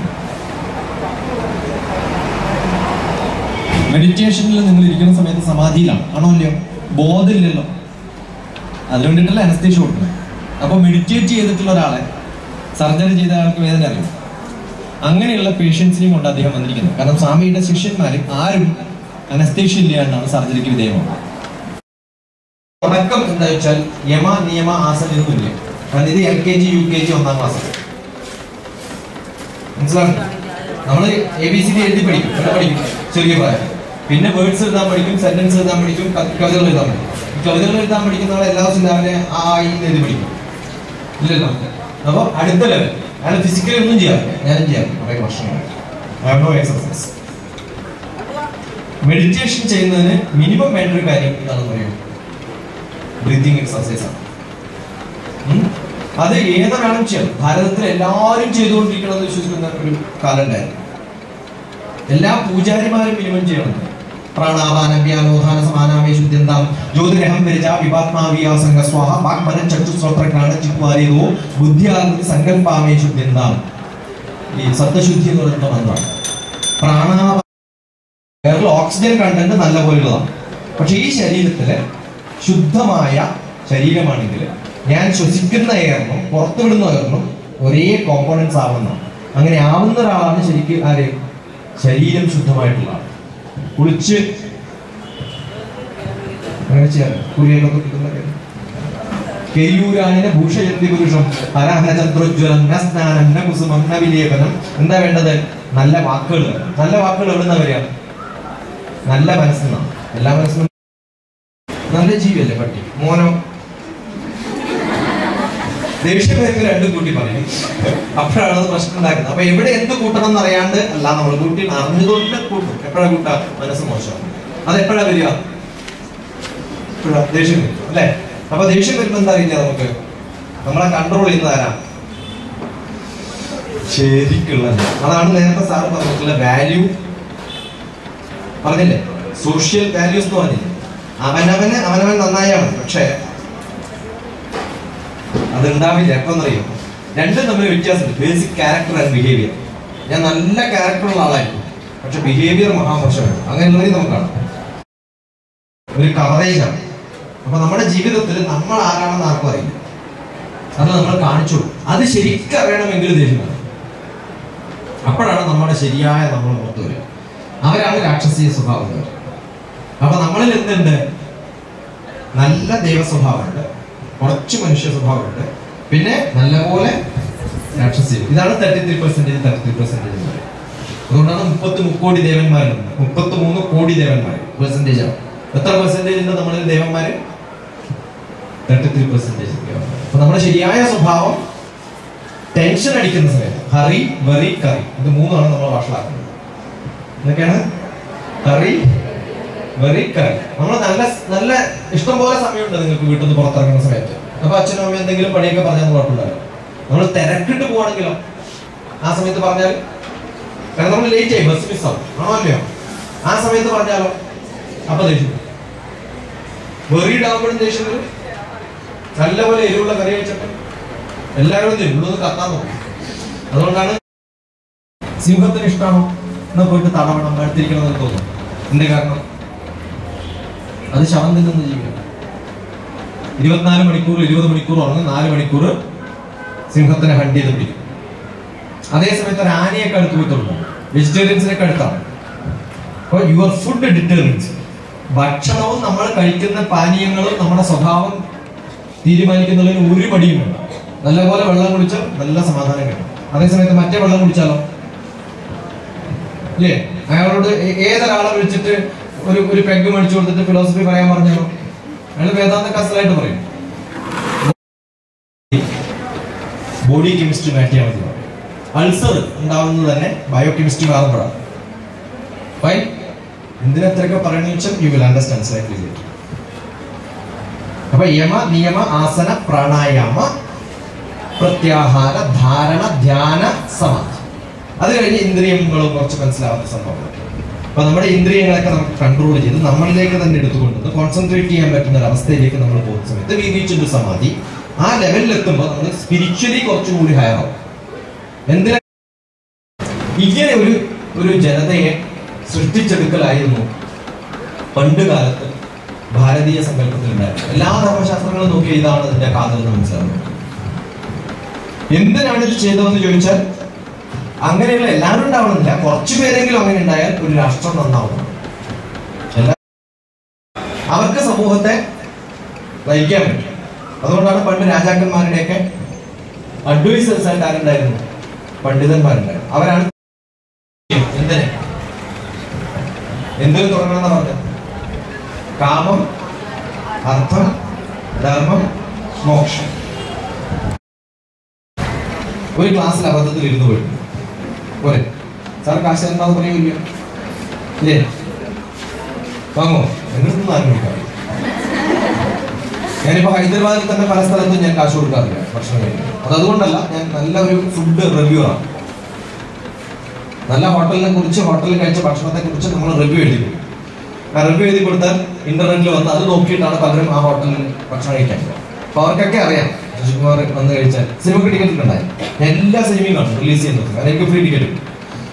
മെഡിറ്റേഷനിൽ നിങ്ങൾ ഇരിക്കുന്ന സമയത്ത് സമാധിയിലാണ് ആണോ അല്ലയോ ബോധമില്ലല്ലോ അതിന് വേണ്ടിയിട്ടല്ല അനസ്തേഷ്യ കൊടുക്കുന്നത് അപ്പോൾ മെഡിറ്റേറ്റ് ചെയ്തിട്ടുള്ള ഒരാളെ സർജറി ചെയ്ത ആൾക്ക് വേദന അറിയും അങ്ങനെയുള്ള പേഷ്യൻസിനെയും കൊണ്ട് അദ്ദേഹം വന്നിരിക്കുന്നത് കാരണം സ്വാമിയുടെ ശിഷ്യന്മാർ ആരും അനസ്തേഷ്യ ഇല്ലാണ്ടാണ് സർജറിക്ക് വിധേയമാകുന്നത് തുടക്കം എന്താ വെച്ചാൽ യമ നിയമ ആസനം ഇതൊന്നുമില്ല കാരണം ഇത് L K G U K G ഒന്നാം ക്ലാസ് മനസ്സിലാവും നമ്മൾ എ ബി സി ഡി എഴുതി പഠിക്കും ഇവിടെ പഠിക്കും ചെറിയ പ്രായം പിന്നെ വേർഡ്സ് എഴുതാൻ പഠിക്കും സെന്റൻസ് എഴുതാൻ പഠിക്കും ക- കവിതകൾ എഴുതാൻ പഠിക്കും ഈ കവിതകൾ എഴുതാൻ പഠിക്കുന്നവരെ എല്ലാ ദിവസവും രാവിലെ ആ ആ, ഈ എന്ന് എഴുതി പഠിക്കും ഇല്ലല്ലോ അപ്പൊ അടുത്ത ലെവൽ അയാൾ ഫിസിക്കലി ഒന്നും ചെയ്യാറില്ല ഞാനും ചെയ്യാറില്ല കുറെ വർഷങ്ങളായി I have no exercise meditation ചെയ്യുന്നതിന് മിനിമം വേണ്ട ഒരു കാര്യം എന്താണെന്ന് പറയും ബ്രീതിങ് എക്സസൈസ് ആണ് ഉം? അത് ഏതൊരാളും ചെയ്യണം ഭാരതത്തിൽ എല്ലാവരും ചെയ്തുകൊണ്ടിരിക്കണം എന്ന് വിശ്വസിക്കുന്ന ഒരു കാലം ഉണ്ടായിരുന്നു എല്ലാ പൂജാരിമാരും മിനിമം ചെയ്യണം പ്രാണാപാനം വ്യാനോധാന സമാനാമേ ശുദ്ധ്യന്താം ജ്യോതിരഹം വിരജ വിപാത്മാവിയാ സംഘസ്വാഹ വാഗ്മനം ചക്ഷുശ്രോത്ര ക്രാണ ചിത്വാരിതോ ബുദ്ധിയാകൃതി സങ്കല്പാമേ ശുദ്ധ്യന്താം ഈ സത്വശുദ്ധി എന്ന് പറയുന്ന മന്ത്രമാണ് പ്രാണാപാനം എയറിൽ ഓക്സിജൻ കണ്ടന്റ് നല്ല പോലുള്ളതാണ് പക്ഷെ ഈ ശരീരത്തില് ശുദ്ധമായ ശരീരമാണെങ്കിൽ ഞാൻ ശ്വസിക്കുന്ന എയറിനും പുറത്തുവിടുന്ന എയറിനും ഒരേ കോമ്പോണൻസ് ആവുന്നതാണ് അങ്ങനെ ആവുന്ന ഒരാളാണ് ശരിക്കും ആര് ശരീരം ശുദ്ധമായിട്ടുള്ള ആൾ കുളിച്ച് അങ്ങനെ ചെയ്യാറ് കുരിയൊക്കെ കുത്തിക്കുന്ന കാര്യം. കെയ്യൂരാനിനെ ഭൂഷയന്തി പുരുഷം ഹരഹന ചന്ദ്രോജ്വലം ന സ്നാനം ന കുസുമം ന വിലേപനം എന്താ വേണ്ടത് നല്ല വാക്കുകൾ നല്ല വാക്കുകൾ എവിടുന്ന വരിക നല്ല മനസ്സെന്നാണ് എല്ലാ മനസ്സിനും നല്ല ജീവിയല്ലേ പട്ടി മോനോ ദേഷ്യം വരുമ്പോൾ രണ്ടും കൂട്ടി പറയും അപ്പോഴാണ് അത് പ്രശ്നം ഉണ്ടാക്കുന്നത് അപ്പൊ എവിടെ എന്ത് കൂട്ടണം എന്ന് അറിയാണ്ട് അല്ല നമ്മൾ കൂട്ടി അറിഞ്ഞുകൊണ്ട് കൂട്ടും എപ്പോഴാ കൂട്ടാ മനസ്സ് മോശം അത് എപ്പോഴാ വരിക എപ്പോഴാ ദേഷ്യം വരും അല്ലേ അപ്പൊ ദേഷ്യം വരുമ്പോ എന്താ അറിയില്ല നമുക്ക് നമ്മളെ കൺട്രോൾ ചെയ്യുന്നത് ആരാ ശരിക്കുള്ള അതാണ് നേരത്തെ സാറ് പറഞ്ഞിട്ടുള്ള വാല്യൂ പറഞ്ഞില്ലേ സോഷ്യൽ വാല്യൂസ് എന്ന് പറഞ്ഞില്ലേ അവനവന് അവനവൻ നന്നായാണ് പക്ഷേ അതുണ്ടാവില്ല എപ്പോന്നറിയോ രണ്ടും തമ്മിൽ വ്യത്യാസമുണ്ട് ബേസിക് ക്യാരക്ടർ ആൻഡ് ബിഹേവിയർ ഞാൻ നല്ല ക്യാരക്ടറുള്ള ആളായിരിക്കും പക്ഷെ ബിഹേവിയർ മഹാമോശമാണ് അങ്ങനെയുള്ളവരെ നമുക്ക് കാണാം ഒരു കവറേജാണ് അപ്പൊ നമ്മുടെ ജീവിതത്തിൽ നമ്മൾ ആരാണെന്ന് ആർക്കും അറിയില്ല അത് നമ്മൾ കാണിച്ചു കൊടുക്കും. അത് ശരിക്കും അറിയണമെങ്കിൽ ദേഷ്യം വേണം. അപ്പോഴാണ് നമ്മുടെ ശരിയായ നമ്മൾ പുറത്തു വരിക അവരാണ് രാക്ഷസീയ സ്വഭാവമുള്ളവർ അപ്പൊ നമ്മളിൽ എന്തുണ്ട് നല്ല ദൈവ സ്വഭാവമുണ്ട് കുറച്ച് മനുഷ്യ സ്വഭാവമുണ്ട് പിന്നെ നല്ലപോലെ രാക്ഷസീയം ഇതാണ് thirty three percentage thirty three percentage അതുകൊണ്ടാണ് മുപ്പത്തി മുക്കോടി ദേവന്മാരുണ്ട് മുപ്പത്തി മൂന്ന് കോടി ദേവന്മാർ പെർസെന്റേജ് ആണ് എത്ര പെർസെന്റേജ് ഉണ്ട് നമ്മളിൽ ദേവന്മാര് തേർട്ടി ത്രീ പെർസെന്റേജ് അപ്പൊ നമ്മുടെ ശരിയായ സ്വഭാവം ടെൻഷൻ അടിക്കുന്ന സമയത്ത് ഹറി വെറി കറി ഇത് മൂന്നാണ് നമ്മൾ ഭാഷലാക്കുന്നത് എന്തൊക്കെയാണ് ഹറി വെറി കറി നമ്മൾ നല്ല നല്ല ഇഷ്ടം പോലെ സമയമുണ്ട് നിങ്ങൾക്ക് വീട്ടിൽ നിന്ന് പുറത്തിറങ്ങുന്ന സമയത്ത് അപ്പൊ അച്ഛനും അമ്മയും എന്തെങ്കിലും പണിയൊക്കെ പറഞ്ഞാൽ കുഴപ്പമില്ലല്ലോ നമ്മൾ തിരക്കിട്ട് പോവാണെങ്കിലോ ആ സമയത്ത് പറഞ്ഞാൽ കാരണം നമ്മൾ ലേറ്റ് ആയി ബസ് മിസ്സാവും ആണോ അല്ലയോ ആ സമയത്ത് പറഞ്ഞാലോ അപ്പൊ ദേഷ്യം വരും. വെറിയുടെ ആകുമ്പോഴും ദേഷ്യം വരും നല്ലപോലെ എരിവുള്ള കറി വെച്ചിട്ട് എല്ലാവരും എന്ത് ചെയ്യും? ഉള്ളത് കത്താൻ നോക്കും അതുകൊണ്ടാണ് സിംഹത്തിന് ഇഷ്ടമാണോ എന്നാ പോയിട്ട് തടവണം അടുത്തിരിക്കണം എന്ന് തോന്നും എന്റെ കാരണം അത് ശവം തിന്നുന്ന ജീവിതം ഇരുപത്തിനാല് മണിക്കൂർ ഇരുപത് മണിക്കൂർ ഉറങ്ങും നാല് മണിക്കൂർ സിംഹത്തിനെ ഹണ്ട് ചെയ്ത് പിടിക്കും അതേ സമയത്ത് ഒരു ആനയൊക്കെ അടുത്ത് പോയിട്ടുണ്ട് വെജിറ്റേറിയൻസിനൊക്കെ അടുത്താണ് അപ്പോൾ യുവർ ഫുഡ് ഡിറ്റർമിൻസ് ഭക്ഷണവും നമ്മൾ കഴിക്കുന്ന പാനീയങ്ങളും നമ്മുടെ സ്വഭാവം തീരുമാനിക്കുന്നതിന് ഒരു മടിയും വേണ്ട നല്ലപോലെ വെള്ളം കുടിച്ചാൽ നല്ല സമാധാനം കിട്ടും അതേസമയത്ത് മറ്റേ വെള്ളം കുടിച്ചാലോ ഇല്ലേ അയാളോട് ഏ- ഏതൊരാളെ വിളിച്ചിട്ട് ഒരു ഒരു പെഗ് മേടിച്ചു കൊടുത്തിട്ട് ഫിലോസഫി പറയാൻ പറഞ്ഞാലോ അയാൾ വേദാന്ത കസലായിട്ട് പറയും ബോഡി കെമിസ്ട്രി മാറ്റിയാൽ മതി അൾസർ ഉണ്ടാവുന്നത് തന്നെ ബയോ കെമിസ്ട്രി മാറുമ്പോഴാണ് ഫൈൻ എന്തിനത്രയൊക്കെ പറയണമെന്ന് വെച്ചാൽ യു വിൽ അണ്ടർസ്റ്റാൻഡ് സ്ലൈറ്റ്ലി അപ്പൊ യമ നിയമ ആസന പ്രാണായാമ പ്രത്യാഹാര ധാരണ ധ്യാന സമാധി അത് കഴിഞ്ഞ് ഇന്ദ്രിയങ്ങളും കുറച്ച് മനസ്സിലാവാത്ത സംഭവം അപ്പൊ നമ്മുടെ ഇന്ദ്രിയങ്ങളൊക്കെ നമുക്ക് കൺട്രോൾ ചെയ്ത് നമ്മളിലേക്ക് തന്നെ എടുത്തുകൊണ്ടുവന്ന് കോൺസെൻട്രേറ്റ് ചെയ്യാൻ പറ്റുന്ന ഒരു അവസ്ഥയിലേക്ക് നമ്മൾ പോകുന്ന സമയത്ത് വി റീച്ച് ടു സമാധി ആ ലെവലിൽ എത്തുമ്പോൾ നമ്മൾ സ്പിരിച്വലി കുറച്ചും കൂടി ഹയർ ആവും എന്തിനാ ഇങ്ങനെ ഒരു ഒരു ജനതയെ സൃഷ്ടിച്ചെടുക്കലായിരുന്നു പണ്ട് കാലത്ത് ഭാരതീയ സങ്കല്പത്തിലുണ്ടായിരുന്നു എല്ലാ ധർമ്മശാസ്ത്രങ്ങളും നോക്കി ഇതാണ് ഇതിന്റെ കാതലെന്ന് മനസ്സിലാവുന്നത് എന്തിനാണ് ഇത് ചെയ്തതെന്ന് ചോദിച്ചാൽ അങ്ങനെയുള്ള എല്ലാവരും ഉണ്ടാവണമെന്നില്ല കുറച്ചു പേരെങ്കിലും അങ്ങനെ ഉണ്ടായാൽ ഒരു രാഷ്ട്രം നന്നാവും എല്ലാ അവർക്ക് സമൂഹത്തെ നയിക്കാൻ പറ്റും അതുകൊണ്ടാണ് പണ്ട് രാജാക്കന്മാരുടെയൊക്കെ അഡ്വൈസേഴ്സ് ആയിട്ട് ആരുണ്ടായിരുന്നു പണ്ഡിതന്മാരുണ്ടായിരുന്നു അവരാണ് എന്തിനെ എന്തിനു തുടങ്ങണമെന്ന് പറഞ്ഞത് കാമം അർത്ഥം ധർമ്മം മോക്ഷം ഒരു ക്ലാസ്സിൽ അബദ്ധത്തിൽ ഇരുന്ന് പോയി പോരെ സാർ കാശ് എന്താന്ന് പറയൂല്ല ഇല്ലേ വാങ്ങോ എന്നിട്ടൊന്നും ആരംഭിക്കാം ഞാനിപ്പോ ഹൈദരാബാദിൽ തന്നെ പല സ്ഥലത്തും ഞാൻ കാശ് കൊടുക്കാറില്ല ഭക്ഷണം കഴിക്കാൻ അത് അതുകൊണ്ടല്ല ഞാൻ നല്ല ഒരു ഫുഡ് റിവ്യൂ ആണ് നല്ല ഹോട്ടലിനെ കുറിച്ച് ഹോട്ടലിൽ കഴിച്ച ഭക്ഷണത്തെ കുറിച്ച് നമ്മൾ റിവ്യൂ എഴുതി കൊടുക്കും. ആ റിവ്യൂ എഴുതി കൊടുത്താൽ ഇന്റർനെറ്റിൽ വന്ന് അത് നോക്കിയിട്ടാണ് പലരും ആ ഹോട്ടലിൽ ഭക്ഷണം കഴിക്കാൻ പോകുക അപ്പൊ അവർക്കൊക്കെ അറിയാം ശശികുമാർ വന്ന് കഴിച്ചാൽ സിനിമക്ക് ടിക്കറ്റ് ഉണ്ടായി ഞാൻ എല്ലാ സിനിമയും കാണും റിലീസ് ചെയ്യുന്നത് കാരണം എനിക്ക് ഫ്രീ ടിക്കറ്റ് കിട്ടും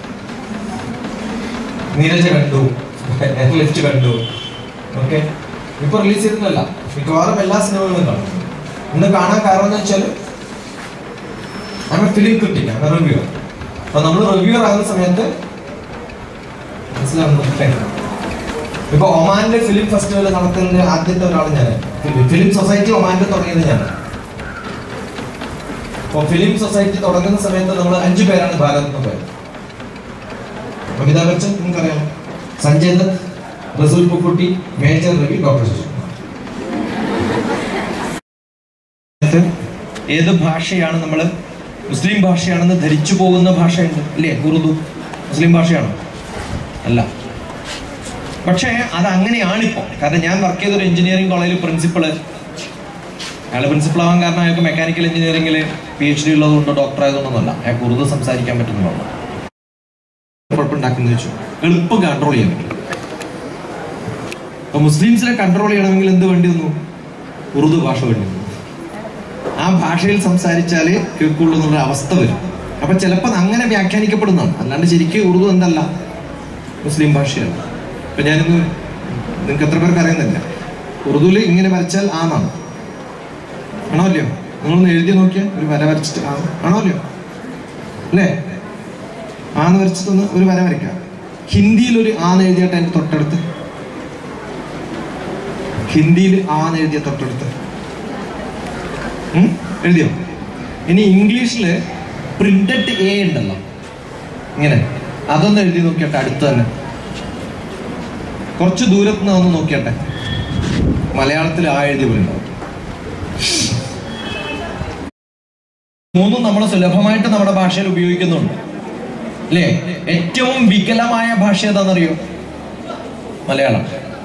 നീരജ കണ്ടു ലിഫ്റ്റ് കണ്ടു ഓക്കെ ഇപ്പൊ റിലീസ് ചെയ്തിട്ടല്ല മിക്കവാറും എല്ലാ സിനിമകളും കാണും ഇന്ന് കാണാൻ കാരണം എന്ന് വെച്ചാൽ അങ്ങനെ ഫിലിം ക്രിട്ടിക് അങ്ങനെ റിവ്യൂ അപ്പൊ നമ്മൾ റിവ്യൂർ ആകുന്ന സമയത്ത് മനസ്സിലാവുന്നു ഇപ്പൊ ഒമാനിലെ ഫിലിം ഫെസ്റ്റിവൽ നടത്തുന്ന ആദ്യത്തെ ഒരാൾ ഞാൻ ഫിലിം സൊസൈറ്റി ഒമാനിൽ തുടങ്ങിയത് ഞാൻ അപ്പൊ ഫിലിം സൊസൈറ്റി തുടങ്ങുന്ന സമയത്ത് നമ്മൾ അഞ്ചു പേരാണ് ഭാരത് എന്ന് പോയത് അമിതാഭ് ബച്ചൻ നിങ്ങൾക്കറിയാം സഞ്ജയ് ദത്ത് റസൂൽ പുക്കുട്ടി മേജർ രവി ഡോക്ടർ ശശികുമാർ ഏത് ഭാഷയാണ് നമ്മൾ മുസ്ലിം ഭാഷയാണെന്ന് ധരിച്ചു പോകുന്ന ഭാഷയുണ്ട് അല്ലേ ഉറുദു മുസ്ലിം ഭാഷയാണോ അല്ല പക്ഷേ അത് അങ്ങനെയാണിപ്പോ കാരണം ഞാൻ വർക്ക് ചെയ്ത ഒരു എഞ്ചിനീയറിംഗ് കോളേജിൽ പ്രിൻസിപ്പള് അയാൾ പ്രിൻസിപ്പൾ ആവാൻ കാരണം അയാൾക്ക് മെക്കാനിക്കൽ എഞ്ചിനീയറിംഗിൽ പി എച്ച് ഡി ഉള്ളതുകൊണ്ടോ ഡോക്ടർ ആയതുകൊണ്ടൊന്നല്ല അയാൾക്ക് ഉറുദു സംസാരിക്കാൻ പറ്റുന്നതുകൊണ്ടോ കുഴപ്പമുണ്ടാക്കുന്ന വെച്ചു എളുപ്പം കൺട്രോൾ ചെയ്യാൻ പറ്റും അപ്പൊ മുസ്ലിംസിനെ കൺട്രോൾ ചെയ്യണമെങ്കിൽ എന്ത് വേണ്ടി വന്നു ഉറുദു ഭാഷ വേണ്ടി വന്നു ആ ഭാഷയിൽ സംസാരിച്ചാല് കേൾക്കുള്ളൂ എന്നുള്ള അവസ്ഥ വരും അപ്പൊ ചിലപ്പോൾ അങ്ങനെ വ്യാഖ്യാനിക്കപ്പെടുന്നതാണ് അല്ലാണ്ട് ശരിക്കും ഉറുദു എന്തല്ല മുസ്ലിം ഭാഷയാണ് ഇപ്പൊ ഞാനിന്ന് നിങ്ങൾക്ക് എത്ര പേർക്ക് അറിയുന്നില്ല ഉറുദുവിൽ ഇങ്ങനെ വരച്ചാൽ ആന്നാണ് ആണോ അല്ലയോ നിങ്ങളൊന്ന് എഴുതി നോക്കിയാൽ ഒരു വര വരച്ചിട്ട് ആ ആണോ അല്ലയോ അല്ലേ ആന്ന് വരച്ചിട്ടൊന്ന് ഒരു വര വരയ്ക്കാം ഹിന്ദിയിൽ ഒരു ആന്ന് എഴുതിയിട്ട് അതിന്റെ തൊട്ടടുത്ത് ഹിന്ദിയിൽ ആന്ന് എഴുതിയ തൊട്ടടുത്ത് ഉം? എഴുതിയോ ഇനി ഇംഗ്ലീഷില് പ്രിന്റഡ് എ ഉണ്ടല്ലോ ഇങ്ങനെ അതൊന്ന് എഴുതി നോക്കിയട്ടെ അടുത്ത് തന്നെ കുറച്ച് ദൂരത്ത് നിന്ന് ഒന്ന് നോക്കിയട്ടെ മലയാളത്തിൽ ആ എഴുതി പോലുണ്ടാവും മൂന്നും നമ്മൾ സുലഭമായിട്ട് നമ്മുടെ ഭാഷയിൽ ഉപയോഗിക്കുന്നുണ്ട് അല്ലേ ഏറ്റവും വികലമായ ഭാഷ ഏതാണെന്നറിയോ മലയാളം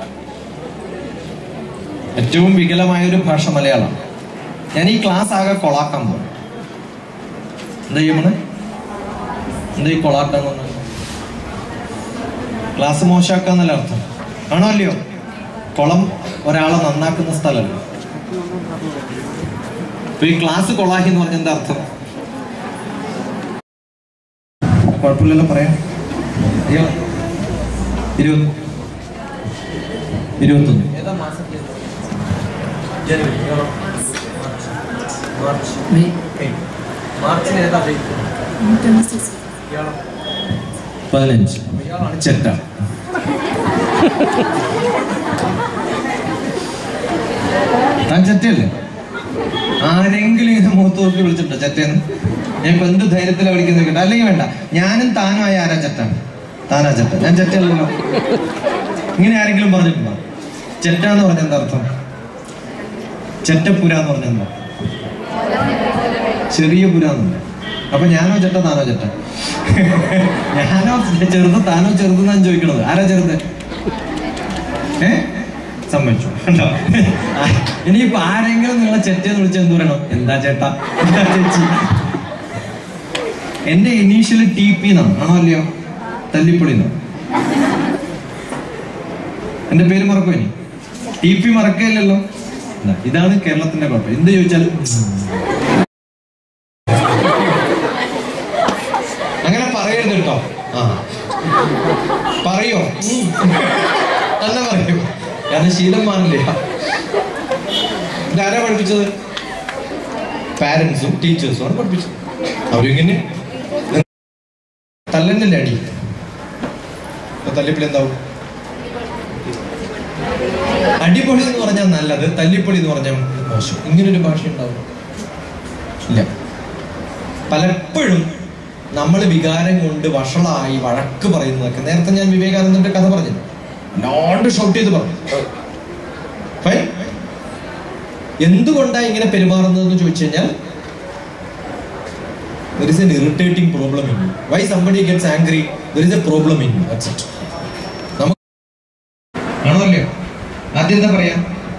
ഏറ്റവും വികലമായ ഒരു ഭാഷ മലയാളം ഞാൻ ഈ ക്ലാസ് ആകെ കൊളാക്കാൻ പോകും എന്താ ചെയ്യുമ്പോൾ എന്താ ഈ കൊളാക്കാൻ പോകുന്നത് ക്ലാസ് മോശമാക്കാന്നല്ല അർത്ഥം ആണോ അല്ലയോ കുളം ഒരാളെ നന്നാക്കുന്ന സ്ഥലമല്ല ഇപ്പൊ ഈ ക്ലാസ് കൊളാഹി എന്ന് പറഞ്ഞ എന്താ അർത്ഥം കുഴപ്പമില്ലല്ലോ പറയാം അയ്യോ ഇരുപത് ഇരുപത്തൊന്ന് ഏതാ മാസം ജനുവരി മാർച്ച് മെയ് ഏയ്. മാർച്ചിന് ഏതാ ഡേറ്റ് ട്വന്റി സിക്സ് ഇയാളോ പതിനഞ്ച് ചെറ്റ താൻ ചെറ്റയല്ലേ ആരെങ്കിലും ഇങ്ങനെ മുഖത്ത് നോക്കി വിളിച്ചിട്ടോ ചെറ്റയെന്ന് ഞാൻ ഇപ്പൊ എന്ത് ധൈര്യത്തിലാണ് വിളിക്കുന്നത് കേട്ടോ അല്ലെങ്കിൽ വേണ്ട ഞാനും താനും ആയ ആരാ ചെറ്റാണ് താനാ ചെറ്റ ഞാൻ ചെറ്റയല്ലല്ലോ ഇങ്ങനെ ആരെങ്കിലും പറഞ്ഞിട്ടുണ്ടോ ചെറ്റ എന്ന് പറഞ്ഞ എന്താ അർത്ഥം ചെറ്റപ്പുര എന്ന് പറഞ്ഞ എന്താ ചെറിയ പുര എന്നുണ്ട് അപ്പൊ ഞാനോ ചെറ്റ താനോ ചെറ്റ ഞാനോ ചെറുത് താനോ ചെറുത് ഞാൻ ചോദിക്കണത് ആരാ ചെറുത് ഏ സമ്മതിച്ചു കണ്ടോ ആ, ഇനിയിപ്പോ ആരെങ്കിലും നിങ്ങളെ ചെറ്റെന്ന് വിളിച്ചാൽ എന്ത് പറയണം എന്താ ചേട്ടാ എന്താ ചേച്ചി എന്റെ ഇനീഷ്യൽ ടി പി എന്നാണ് ആണോ അല്ലയോ തല്ലിപ്പൊളി എന്നാണ് എന്റെ പേര് മറക്കോ ഇനി ടി പി മറക്കില്ലല്ലോ ഇതാണ് കേരളത്തിന്റെ കുഴപ്പം എന്ത് ചോദിച്ചാലും അങ്ങനെ പറയരുത് കേട്ടോ ആ പറയോ ഉം. തന്നെ പറയൂ കാരണം ശീലം മാറില്ല ഇതാരാ പഠിപ്പിച്ചത് പാരന്റ്സും ടീച്ചേഴ്സും ആണ് പഠിപ്പിച്ചത് അവരിങ്ങനെ തല്ലന്നല്ലേ അടി അപ്പൊ തല്ലിപ്പൊളി എന്താവും അടിപൊളി എന്ന് പറഞ്ഞാൽ നല്ലത് തല്ലിപ്പൊളി എന്ന് പറഞ്ഞാൽ മോശം ഇങ്ങനൊരു ഭാഷ ഉണ്ടാവും ഇല്ല പലപ്പോഴും നമ്മൾ വികാരം കൊണ്ട് വഷളായി വഴക്ക് പറയുന്നതൊക്കെ നേരത്തെ ഞാൻ വിവേകാനന്ദന്റെ കഥ പറഞ്ഞു നോണ്ട് ഷൗട്ട് ചെയ്ത് പറഞ്ഞു Fine? എന്തുകൊണ്ടാണ് ഇങ്ങനെ പെരുമാറുന്നതെന്ന് ചോദിച്ചു കഴിഞ്ഞാൽ there is an irritating problem in you. Why somebody gets angry? There is a problem in you. That's it. നമുക്ക് ആണോ അല്ലയോ ആദ്യം എന്താ പറയാ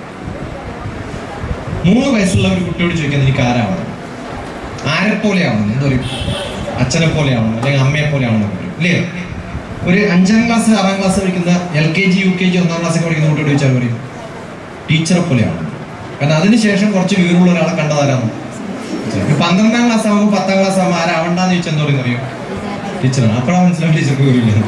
മൂന്ന് വയസ്സുള്ള ഒരു കുട്ടിയോട് ചോദിക്കുന്നത് എനിക്ക് ആരാവണം ആരെ പോലെയാവണം എന്താ പറയും അച്ഛനെ പോലെയാവണം അല്ലെങ്കിൽ അമ്മയെ പോലെയാവണം ഇല്ലേ ഒരു അഞ്ചാം ക്ലാസ് ആറാം ക്ലാസ് പഠിക്കുന്ന L K G U K G ഒന്നാം ക്ലാസ് പഠിക്കുന്ന കുട്ടിയോട് ചോദിച്ചാൽ പറയും ടീച്ചറെ പോലെയാണ് കാരണം അതിനുശേഷം കുറച്ച് വിവരമുള്ള ഒരാളെ കണ്ടതാരാണ് ഒരു പന്ത്രണ്ടാം ക്ലാസ് ആകുമ്പോൾ പത്താം ക്ലാസ് ആകുമ്പോൾ ആരാവണ്ടെന്ന് ചോദിച്ചാൽ എന്താ പറയുന്നത് അറിയോ ടീച്ചറാണ് അപ്പോഴാണ് മനസ്സിലാവും ടീച്ചർക്ക് വിവരമില്ല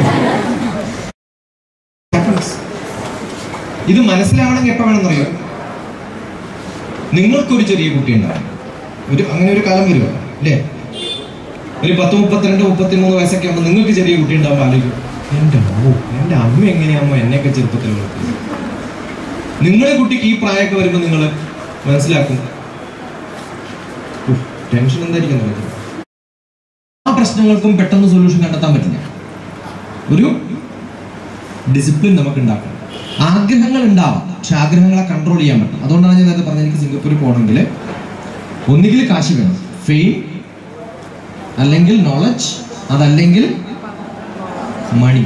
ഇത് മനസ്സിലാവണമെങ്കിൽ എപ്പോ വേണമെന്നറിയോ നിങ്ങൾക്കൊരു ചെറിയ കുട്ടി ഉണ്ടാവും ഒരു അങ്ങനെ ഒരു കാലം വരുമോ അല്ലേ ഒരു പത്ത് മുപ്പത്തിരണ്ട് മുപ്പത്തിമൂന്ന് വയസ്സൊക്കെ ആകുമ്പോൾ നിങ്ങൾക്ക് ചെറിയ കുട്ടി ഉണ്ടാവുമ്പോൾ ആലോചിക്കും എന്റെ അമ്മോ എന്റെ അമ്മ എങ്ങനെയാമോ എന്നെയൊക്കെ ചെറുപ്പത്തിൽ വളർത്തിയത് നിങ്ങളുടെ കുട്ടിക്ക് ഈ പ്രായമൊക്കെ വരുമ്പോൾ നിങ്ങൾ മനസ്സിലാക്കും ഉഫ്, ടെൻഷൻ എന്തായിരിക്കും നമുക്ക് ആ പ്രശ്നങ്ങൾക്കും പെട്ടെന്ന് സൊല്യൂഷൻ കണ്ടെത്താൻ പറ്റില്ല ഒരു ഡിസിപ്ലിൻ നമുക്ക് ഉണ്ടാക്കണം ആഗ്രഹങ്ങൾ ഉണ്ടാവാം പക്ഷെ ആഗ്രഹങ്ങളെ കൺട്രോൾ ചെയ്യാൻ പറ്റും അതുകൊണ്ടാണ് ഞാൻ നേരത്തെ പറഞ്ഞത് എനിക്ക് സിംഗപ്പൂരിൽ പോകണമെങ്കിൽ ഒന്നുകിൽ കാശ് വേണം ഫെയിം അല്ലെങ്കിൽ നോളജ് അതല്ലെങ്കിൽ മണി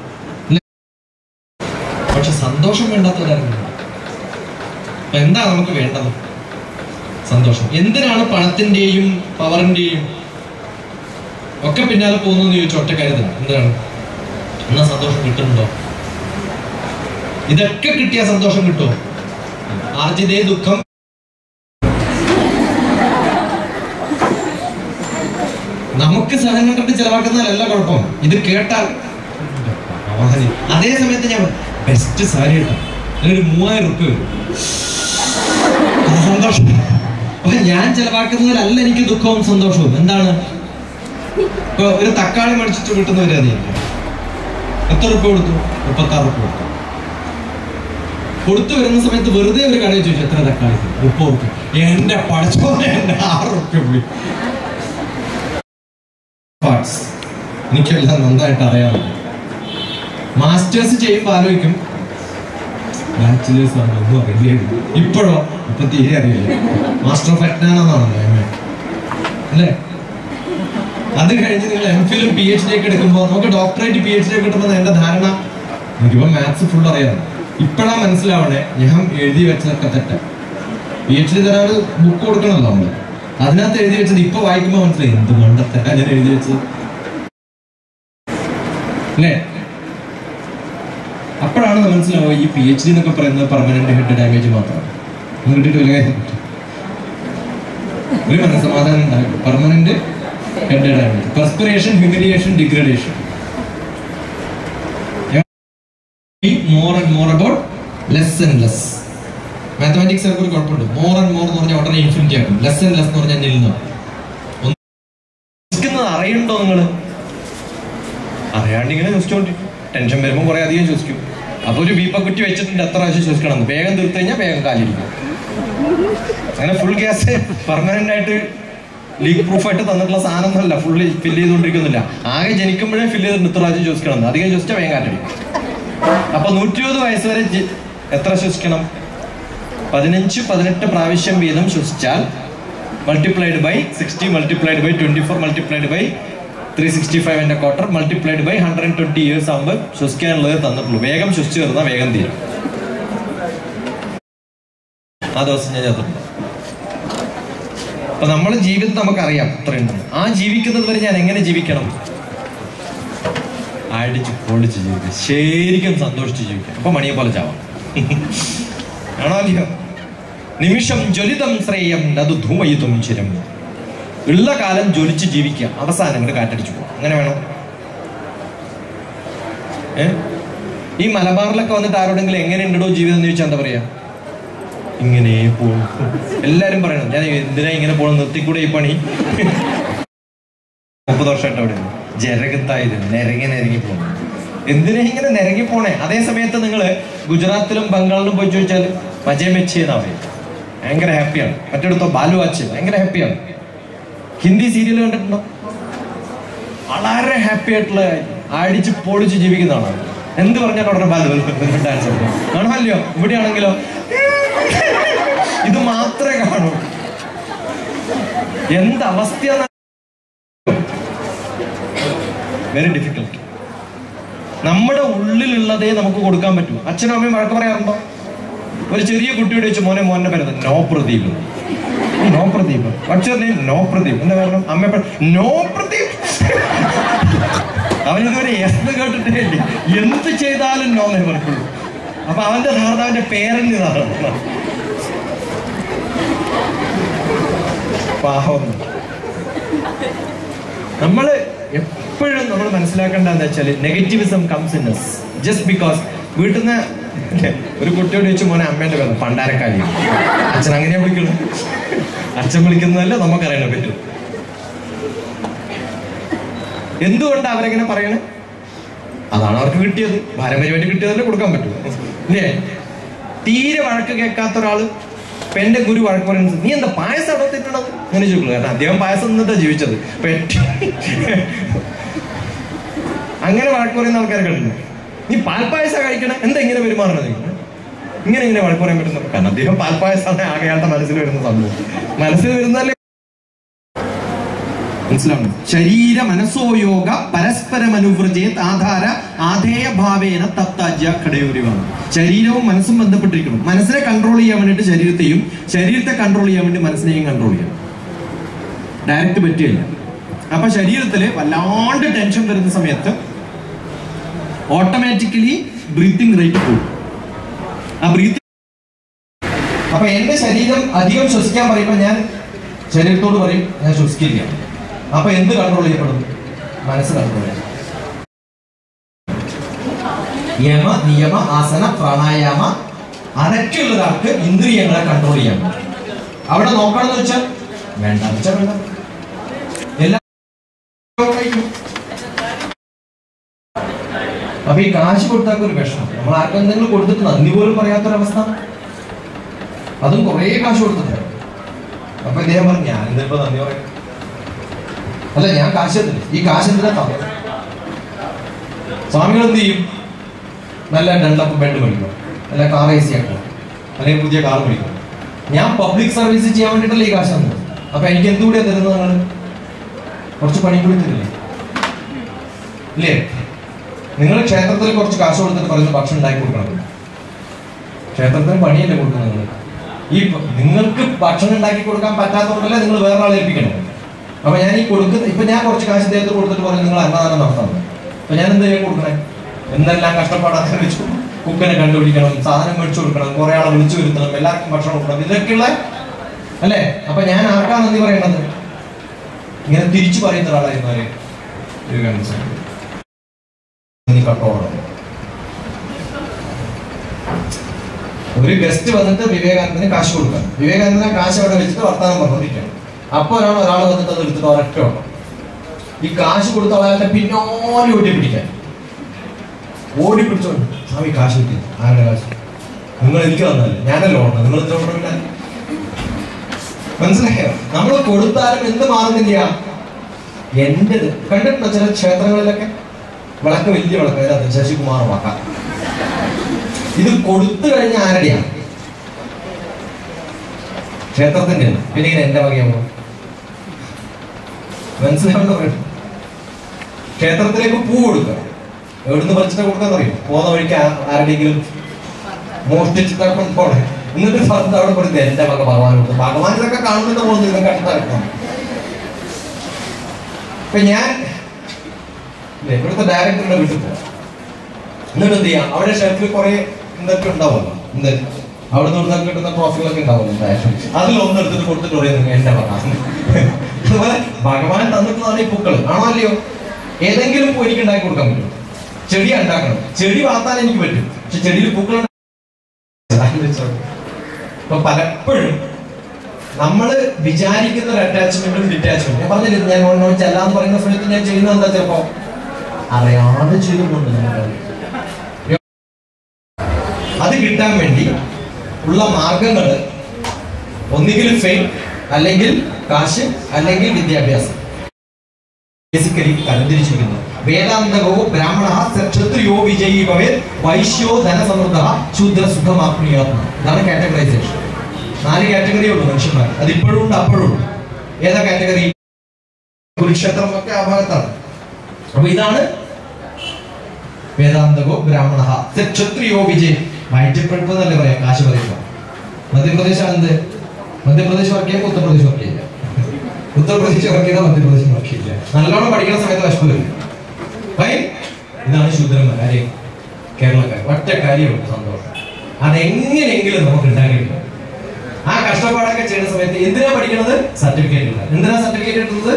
പക്ഷെ സന്തോഷം വേണ്ടാത്തവരായിരുന്നു അപ്പൊ എന്താ നമുക്ക് വേണ്ടത് സന്തോഷം എന്തിനാണ് പണത്തിന്റെയും പവറിന്റെയും ഒക്കെ പിന്നാലെ പോകുന്നതെന്ന് ചോദിച്ചു ഒറ്റക്കാര്യത്തിന് എന്തിനാണ് എന്നാ സന്തോഷം കിട്ടുന്നുണ്ടോ ഇതൊക്കെ കിട്ടിയ സന്തോഷം കിട്ടുമോ ആർജിതേ ദുഃഖം നമുക്ക് സാധനം കണ്ട് ചെലവാക്കുന്നതിലല്ല കുഴപ്പം ഇത് കേട്ടാൽ അവഹനി. അതേ സമയത്ത് ഞാൻ ബെസ്റ്റ് സാരി ഇട്ടാ അതിനൊരു മൂവായിരം റുപ്യ വരും അത് സന്തോഷം അപ്പൊ ഞാൻ ചെലവാക്കുന്നതിലല്ല എനിക്ക് ദുഃഖവും സന്തോഷവും എന്താണ് ഇപ്പൊ ഒരു തക്കാളി മേടിച്ചിട്ട് കിട്ടുന്ന ഒരു അതില്ല എത്ര റുപ്യ കൊടുത്തു മുപ്പത്താറ് റുപ്യ കൊടുത്തു കൊടുത്തു വരുന്ന സമയത്ത് വെറുതെ ഒരു കടയിൽ ചോദിച്ചു എത്ര തക്കാളി മുപ്പത് റുപ്യ എന്റെ പഠിച്ചോനെ എന്റെ ആറ് റുപ്യ പോയി പാർട്സ് എനിക്കെല്ലാം നന്നായിട്ട് അറിയാമല്ലോ മാസ്റ്റേഴ്സ് ചെയ്യുമ്പോൾ ആലോചിക്കും ബാച്ചിലേഴ്സ് ആണ് ഒന്നും അറിയില്ലായിരുന്നു ഇപ്പോഴോ ഇപ്പൊ തീരെ അറിയില്ല മാസ്റ്റർ ഓഫ് എറ്റ്നാണെന്നാണല്ലോ എം എ അല്ലേ അത് കഴിഞ്ഞ് നിങ്ങൾ എം ഫിലും പി എച്ച് ഡി ഒക്കെ എടുക്കുമ്പോൾ നമുക്ക് ഡോക്ടറേറ്റ് പി എച്ച് ഡി ഒക്കെ കിട്ടുമ്പോൾ എന്റെ ധാരണ എനിക്കിപ്പോ മാത്സ് ഫുൾ അറിയാം ഇപ്പോഴാ മനസ്സിലാവണേ ഞാൻ എഴുതി വെച്ചതൊക്കെ തെറ്റ പി എച്ച് ഡി തരാറ് ബുക്ക് കൊടുക്കണമല്ലോ നമ്മള് അതിനകത്ത് എഴുതി വെച്ചത് ഇപ്പൊ വായിക്കുമ്പോൾ മനസ്സിലായി എന്ത് മണ്ടത്തെ ഞാൻ എഴുതി വെച്ചത് അല്ലേ അപ്പോഴാണ് മനസ്സിലാവുക ഈ പി എച്ച് ഡി എന്നൊക്കെ പറയുന്നത് പെർമനന്റ് ഹെഡ് ഡാമേജ് മാത്രമാണ് ഒന്നും കിട്ടിയിട്ട് വലിയ കാര്യം ഒരു മനസ്സമാധാനം ഉണ്ടാകും permanent head damage perspiration humiliation degradation more and more about less and less mathematics ഒക്കെ ഒരു കുഴപ്പമുണ്ട് മോർ ആൻഡ് മോർ എന്ന് പറഞ്ഞാൽ ഉടനെ ഇൻഫിനിറ്റി ആക്കും ലെസ് ആൻഡ് ലെസ് എന്ന് പറഞ്ഞാൽ നിൽന്നു അറിയണ്ടോ നിങ്ങള് അറിയാണ്ട് ഇങ്ങനെ ചോദിച്ചോണ്ടി ടെൻഷൻ വരുമ്പോൾ കുറെ അധികം ചോദിക്കും അപ്പൊ ഒരു ബീപ്പക്കുറ്റി വെച്ചിട്ടുണ്ട് എത്ര പ്രാവശ്യം ചോദിക്കണം എന്ന്. വേഗം തീർത്ത് കഴിഞ്ഞാൽ വേഗം കാലിരിക്കും അങ്ങനെ ഫുൾ ഗ്യാസ് പെർമനന്റ് ആയിട്ട് ലീക്ക് പ്രൂഫ് ആയിട്ട് തന്നിട്ടുള്ള സാധനം ഒന്നുമല്ല ഫുള്ള് ഫില്ല് ചെയ്തുകൊണ്ടിരിക്കുന്നില്ല ആകെ ജനിക്കുമ്പോഴേ ഫില്ല് ചെയ്തിട്ട് ഇത്ര പ്രാവശ്യം ചോദിക്കണം എന്ന്. അധികം ചോദിച്ചാൽ വേഗം കാറ്റടിക്കും അപ്പൊ നൂറ്റി ഇരുപത് വയസ്സ് വരെ ജി- എത്ര ശ്വസിക്കണം പതിനഞ്ച് പതിനെട്ട് പ്രാവശ്യം വീതം ശ്വസിച്ചാൽ multiplied by sixty multiplied by twenty four multiplied by three sixty five എന്റെ quarter multiplied by hundred and twenty years ആകുമ്പോൾ ശ്വസിക്കാനുള്ളത് തന്നിട്ടുള്ളൂ വേഗം ശ്വസിച്ചു തീർന്നാൽ വേഗം തീരും ആ ദിവസം ഞാൻ ചത്തിട്ടുണ്ട് അപ്പൊ നമ്മളെ ജീവിതം നമുക്കറിയാം അത്രയുണ്ട് ആ ജീവിക്കുന്നത് വരെ ഞാൻ എങ്ങനെ ജീവിക്കണം അടിച്ച് പൊളിച്ച് ജീവിക്കാം ശരിക്കും സന്തോഷിച്ച് ജീവിക്കാം അപ്പൊ മണിയെ പോലെ ചാവാം ആണോ അല്ലയോ നിമിഷം ജ്വലിതം ശ്രേയം നതു ധൂമയുതും ചിരം ഉള്ള കാലം ജ്വലിച്ച് ജീവിക്കുക അവസാനം ഇങ്ങോട്ട് കാറ്റടിച്ചു പോകും അങ്ങനെ വേണം ഏ ഈ മലബാറിലൊക്കെ വന്നിട്ട് ആരോടെങ്കിലും എങ്ങനെ ഉണ്ടോ ജീവിതം എന്ന് ചോദിച്ചാൽ എന്താ പറയാ ഇങ്ങനെ പോകും എല്ലാരും പറയണം ഞാൻ എന്തിനാ ഇങ്ങനെ പോകണം നിർത്തിക്കൂടെ ഈ പണി മുപ്പത് വർഷമായിട്ട് അവിടെ ജരകത്തായത് നിരങ്ങി നിരങ്ങി പോകുന്നു എന്തിനാ ഇങ്ങനെ നിരങ്ങി പോണേ അതേ സമയത്ത് നിങ്ങൾ ഗുജറാത്തിലും ബംഗാളിലും പോയി ചോദിച്ചാൽ മജേ മെച്ചി എന്നാ പറയും ഭയങ്കര ഹാപ്പിയാണ് മറ്റെടുത്തോ ബാലു വാച്ച് ഭയങ്കര ഹാപ്പിയാണ് ഹിന്ദി സീരിയൽ കണ്ടിട്ടുണ്ടോ വളരെ ഹാപ്പി ആയിട്ടുള്ള അടിച്ച് പൊളിച്ച് ജീവിക്കുന്നതാണ് അവർ. എന്ത് പറഞ്ഞാലും ഉടനെ ബാലു ഡാൻസ് കാണാമല്ലോ ഇവിടെയാണെങ്കിലോ ഇത് മാത്രമേ കാണൂ എന്ത് അവസ്ഥയാണ് വെരി ഡിഫിക്കൽട്ട് നമ്മുടെ ഉള്ളിലുള്ളതേ നമുക്ക് കൊടുക്കാൻ പറ്റൂ അച്ഛനും അമ്മയും വഴക്ക് പറയാറുണ്ടോ ഒരു ചെറിയ കുട്ടിയോട് ചോദിച്ചു മോനെ മോനെ പേര് നോ പ്രദീപ് നോ പ്രദീപ് പക്ഷേ നോ പ്രദീപ് എന്താ കാരണം അമ്മ എപ്പഴും, നോ പ്രദീപ് അവനിതുവരെ എന്ന് കേട്ടിട്ടേ ഇല്ല എന്ത് ചെയ്താലും നോ എന്നേ പറയുള്ളൂ അപ്പൊ അവന്റെ ധാരണ അവന്റെ പേരന്റ് ധാരണ പാവം നമ്മൾ എപ്പോഴും നമ്മൾ മനസ്സിലാക്കേണ്ടതെന്ന് വെച്ചാൽ negativism comes in us just because വീട്ടിൽ നിന്ന് ഒരു കുട്ടിയോട് ചോദിച്ചു മോനെ അമ്മേന്റെ പേര് പണ്ടാരക്കാലി അച്ഛൻ അങ്ങനെയാ വിളിക്കുന്നത് അച്ഛൻ വിളിക്കുന്നതല്ല നമുക്കറിയണ പേര് എന്തുകൊണ്ട് അവരെങ്ങനെ പറയണേ അതാണ് അവർക്ക് കിട്ടിയത് പാരമ്പര്യമായിട്ട് കിട്ടിയതല്ലേ കൊടുക്കാൻ പറ്റുമോ ഇല്ലേ തീരെ വഴക്ക് കേൾക്കാത്ത ഒരാള് ഇപ്പൊ എന്റെ ഗുരു വഴക്ക് പറയുന്നത് നീ എന്താ പായസം അവിടെ തിന്നണത് അങ്ങനെ ചോദിക്കുള്ളൂ കാരണം അദ്ദേഹം പായസം നിന്നിട്ടാ ജീവിച്ചത് അപ്പൊ ഏറ്റവും അങ്ങനെ വഴക്ക് പറയുന്ന ആൾക്കാരെ കണ്ടിട്ടുണ്ട് നീ പാൽപ്പായസം കഴിക്കണേ എന്താ ഇങ്ങനെ പെരുമാറണത് നീ? ഇങ്ങനെ ഇങ്ങനെ വഴക്ക് പറയാൻ പറ്റുന്നത് കാരണം അദ്ദേഹം പാൽപ്പായസമാണ് ആകെ അയാളുടെ മനസ്സിൽ വരുന്ന സംഭവം മനസ്സിൽ വരുന്നതല്ലേ മനസ്സിലാവുന്നു ശരീര മനസ്സോയോഗ പരസ്പരം അനുവൃജേത് ആധാര ആധേയ ഭാവേന തത്താജ്യ ഘടയൂരിവാണ് ശരീരവും മനസ്സും ബന്ധപ്പെട്ടിരിക്കണം മനസ്സിനെ കൺട്രോൾ ചെയ്യാൻ വേണ്ടിയിട്ട് ശരീരത്തെയും ശരീരത്തെ കൺട്രോൾ ചെയ്യാൻ വേണ്ടി മനസ്സിനെയും കൺട്രോൾ ചെയ്യാം ഡയറക്റ്റ് പറ്റില്ല അപ്പൊ ശരീരത്തില് വല്ലാണ്ട് ടെൻഷൻ വരുന്ന സമയത്ത് ഓട്ടോമാറ്റിക്കലി ബ്രീത്തിങ് റേറ്റ് കൂടും ആ ബ്രീത്തിങ് അപ്പൊ എന്റെ ശരീരം അധികം ശ്വസിക്കാൻ പറയുമ്പോൾ ഞാൻ ശരീരത്തോട് പറയും ഞാൻ ശ്വസിക്കില്ല അപ്പൊ എന്ത് കൺട്രോൾ ചെയ്യപ്പെടും മനസ്സ് കൺട്രോൾ ചെയ്യണം യമ നിയമ ആസന പ്രാണായാമ അതൊക്കെയുള്ള ഒരാൾക്ക് ഇന്ദ്രിയങ്ങളെ കൺട്രോൾ ചെയ്യാൻ പറ്റും അവിടെ നോക്കണം എന്ന് വെച്ചാൽ വേണ്ട എന്ന് വെച്ചാൽ വേണ്ട എല്ലാം അപ്പൊ ഈ കാശ് കൊടുത്താൽ ഒരു വിഷമം നമ്മൾ ആർക്കും എന്തെങ്കിലും കൊടുത്തിട്ട് നന്ദി പോലും പറയാത്തൊരവസ്ഥ അതും കുറേ കാശ് കൊടുത്തിട്ടുണ്ട് അപ്പൊ ഇദ്ദേഹം പറഞ്ഞു ഞാൻ എന്തിപ്പോ നന്ദി പറയും അല്ല ഞാൻ കാശ് തന്നില്ല ഈ കാശ് എന്തിനാ തന്നെ സ്വാമികൾ എന്ത് ചെയ്യും നല്ല രണ്ടപ്പം ബെഡ് മേടിക്കും നല്ല കാർ എ സി ആക്കും അല്ലെങ്കിൽ പുതിയ കാർ മേടിക്കും ഞാൻ പബ്ലിക് സർവീസ് ചെയ്യാൻ വേണ്ടിയിട്ടല്ലേ ഈ കാശ് തന്നത് അപ്പൊ എനിക്ക് എന്തുകൂടിയാ തരുന്നത് നിങ്ങൾ കുറച്ച് പണി കൂടി തരില്ലേ ഇല്ലേ നിങ്ങൾ ക്ഷേത്രത്തിൽ കുറച്ച് കാശ് കൊടുത്തിട്ട് പറയുന്ന ഭക്ഷണം ഉണ്ടാക്കി കൊടുക്കണം ക്ഷേത്രത്തിന് പണിയല്ലേ കൊടുക്കുന്നത് നിങ്ങൾ ഈ പ- നിങ്ങൾക്ക് ഭക്ഷണം ഉണ്ടാക്കി കൊടുക്കാൻ പറ്റാത്തതുകൊണ്ടല്ലേ നിങ്ങൾ വേറെ ആളെ ഏൽപ്പിക്കണം അപ്പൊ ഞാൻ ഈ കൊടുക്കുന്ന ഇപ്പൊ ഞാൻ കുറച്ച് കാശ് ഇദ്ദേഹത്തിന് കൊടുത്തിട്ട് പറയും നിങ്ങൾ അന്നദാനം നടത്താം അപ്പൊ ഞാൻ എന്താ ചെയ്യാൻ കൊടുക്കണേ എന്തെല്ലാം കഷ്ടപ്പാടാന്ന് വെച്ചു കുക്കനെ കണ്ടുപിടിക്കണം സാധനം മേടിച്ചു കൊടുക്കണം കുറെ ആളെ വിളിച്ചു വരുത്തണം എല്ലാവർക്കും ഭക്ഷണം കൊടുക്കണം ഇതൊക്കെയുള്ള അല്ലേ അപ്പൊ ഞാൻ ആർക്കാ നന്ദി പറയേണ്ടത് ഇങ്ങനെ തിരിച്ചു പറയുന്ന ഒരാളായിരുന്നു ആര് വിവേകാനന്ദ സ്വാമി നീ കട്ടോളം ഒരു ഗസ്റ്റ് വന്നിട്ട് വിവേകാനന്ദന് കാശ് കൊടുക്കണം വിവേകാനന്ദനെ കാശ് അവിടെ വെച്ചിട്ട് വർത്താനം പറഞ്ഞോണ്ടിരിക്കണം അപ്പൊ ഒരാൾ ഒരാൾ വന്നിട്ട് അത് എടുത്തിട്ട് ഒരൊറ്റ ഓട്ടം ഈ കാശ് കൊടുത്ത അയാളുടെ പിന്നോലെ ഓടി പിടിക്കാൻ ഓടി പിടിച്ചോണ്ട് സ്വാമി കാശ് കിട്ടി ആരുടെ കാശ് നിങ്ങൾ എനിക്ക് തന്നല്ലേ ഞാനല്ലേ ഓടണം നിങ്ങൾ എന്ത് ഓടണില്ല മനസ്സിലായോ നമ്മൾ കൊടുത്താലും എന്ത് മാറുന്നില്ല എന്റേത് കണ്ടിട്ടുണ്ടോ ചില ക്ഷേത്രങ്ങളിലൊക്കെ വിളക്ക് വലിയ വിളക്ക് അതിനകത്ത് ശശികുമാർ വാക്ക ഇത് കൊടുത്തു കഴിഞ്ഞ ആരുടെയാണ് ക്ഷേത്രത്തിന്റെ പിന്നെ ഇങ്ങനെ എന്റെ വകയാമോ മനസ്സിലാവുന്ന പറയട്ടെ ക്ഷേത്രത്തിലേക്ക് പൂ കൊടുക്കുക എവിടുന്ന് പറിച്ചിട്ട് കൊടുക്കാൻ അറിയും പോകുന്ന വഴിക്ക് ആ- ആരുടെയെങ്കിലും മോഷ്ടിച്ചിട്ടൊക്കെ പോണേ എന്നിട്ട് പറഞ്ഞത് അവിടെ പറയുന്നത് എന്റെ മക ഭഗവാൻ കൊടുത്തു ഭഗവാൻ ഇതൊക്കെ കാണുന്നുണ്ട് പോകുന്നു ഇതൊക്കെ അടുത്താക്കണം ഇപ്പൊ ഞാൻ ഇല്ലേ, ഇവിടുത്തെ ഡയറക്ടറുടെ വീട്ടിൽ പോവാം എന്നിട്ട് എന്ത് ചെയ്യാം അവിടെ ഷെൽഫിൽ കുറെ എന്തൊക്കെ ഉണ്ടാവുമല്ലോ എന്ത് അവിടെ നിന്ന് കിട്ടുന്ന ട്രോഫികളൊക്കെ ഉണ്ടാവുമല്ലോ ഡയറക്ടർ അതിൽ ഒന്ന് എടുത്തിട്ട് കൊടുത്തിട്ട് പറയുന്നത് എന്റെ ഭഗവാൻ അതുപോലെ ഭഗവാൻ തന്നിട്ടുള്ളതാണ് ഈ പൂക്കൾ ആണോ അല്ലയോ ഏതെങ്കിലും പൂ എനിക്ക് ഉണ്ടാക്കി കൊടുക്കാൻ പറ്റും ചെടി ഉണ്ടാക്കണം ചെടി വളർത്താൻ എനിക്ക് പറ്റും പക്ഷെ ചെടിയിൽ പൂക്കൾ അപ്പൊ പലപ്പോഴും നമ്മൾ വിചാരിക്കുന്ന ഒരു അറ്റാച്ച്മെന്റും ഡിറ്റാച്ച്മെന്റും ഞാൻ പറഞ്ഞില്ല ഞാൻ ഓണോ ചെല്ലാന്ന് പറയുന്ന സമയത്ത് ഞാൻ ചെയ്യുന്നത് എന്താ ചിലപ്പോ അറിയാതെ ചെയ്തുകൊണ്ട് അത് കിട്ടാൻ വേണ്ടി ഉള്ള മാർഗങ്ങൾ ഒന്നുകിൽ ഫെയിം അല്ലെങ്കിൽ കാശ് അല്ലെങ്കിൽ വിദ്യാഭ്യാസം ബേസിക്കലി തരംതിരിച്ചിരിക്കുന്നു വേദാന്തകോ ബ്രാഹ്മണ ക്ഷത്രിയോ വിജയീ ഭവേത് വൈശ്യോ ധനസമൃദ്ധ ശൂദ്ര സുഖമാപ്നിയാത്മ ഇതാണ് കാറ്റഗറൈസേഷൻ നാല് കാറ്റഗറി ഉള്ളൂ മനുഷ്യന്മാർ അത് ഇപ്പോഴും ഉണ്ട് അപ്പോഴും ഉണ്ട് ഏതാ കാറ്റഗറി കുരുക്ഷേത്രം ഒക്കെ ആ ഭാഗത്താണ് അപ്പൊ ഇതാണ് വേദാന്തകോ ബ്രാഹ്മണ ക്ഷത്രിയോ വിജയ് വയറ്റപ്പെടുപ്പ് എന്നല്ലേ പറയാം കാശ് പറയുമ്പോ മധ്യപ്രദേശ് എന്ത് മധ്യപ്രദേശ് വർക്ക് ചെയ്യുമ്പോൾ ഉത്തർപ്രദേശ് വർക്ക് ചെയ്യില്ല ഉത്തർപ്രദേശ് വർക്ക് ചെയ്താൽ മധ്യപ്രദേശ് വർക്ക് ചെയ്യില്ല നല്ലോണം പഠിക്കുന്ന സമയത്ത് വിശപ്പ് വരും Fine? ഇതാണ് ശൂദ്രന്മാർ ആരെ കേരളക്കാർ ഒറ്റ കാര്യമുണ്ട് സന്തോഷം അതെങ്ങനെയെങ്കിലും നമുക്ക് ഉണ്ടാക്കിയിട്ടുണ്ട് ആ കഷ്ടപ്പാടൊക്കെ ചെയ്യുന്ന സമയത്ത് എന്തിനാ പഠിക്കണത് സർട്ടിഫിക്കറ്റ് ഇല്ല എന്തിനാ സർട്ടിഫിക്കറ്റ് കിട്ടുന്നത്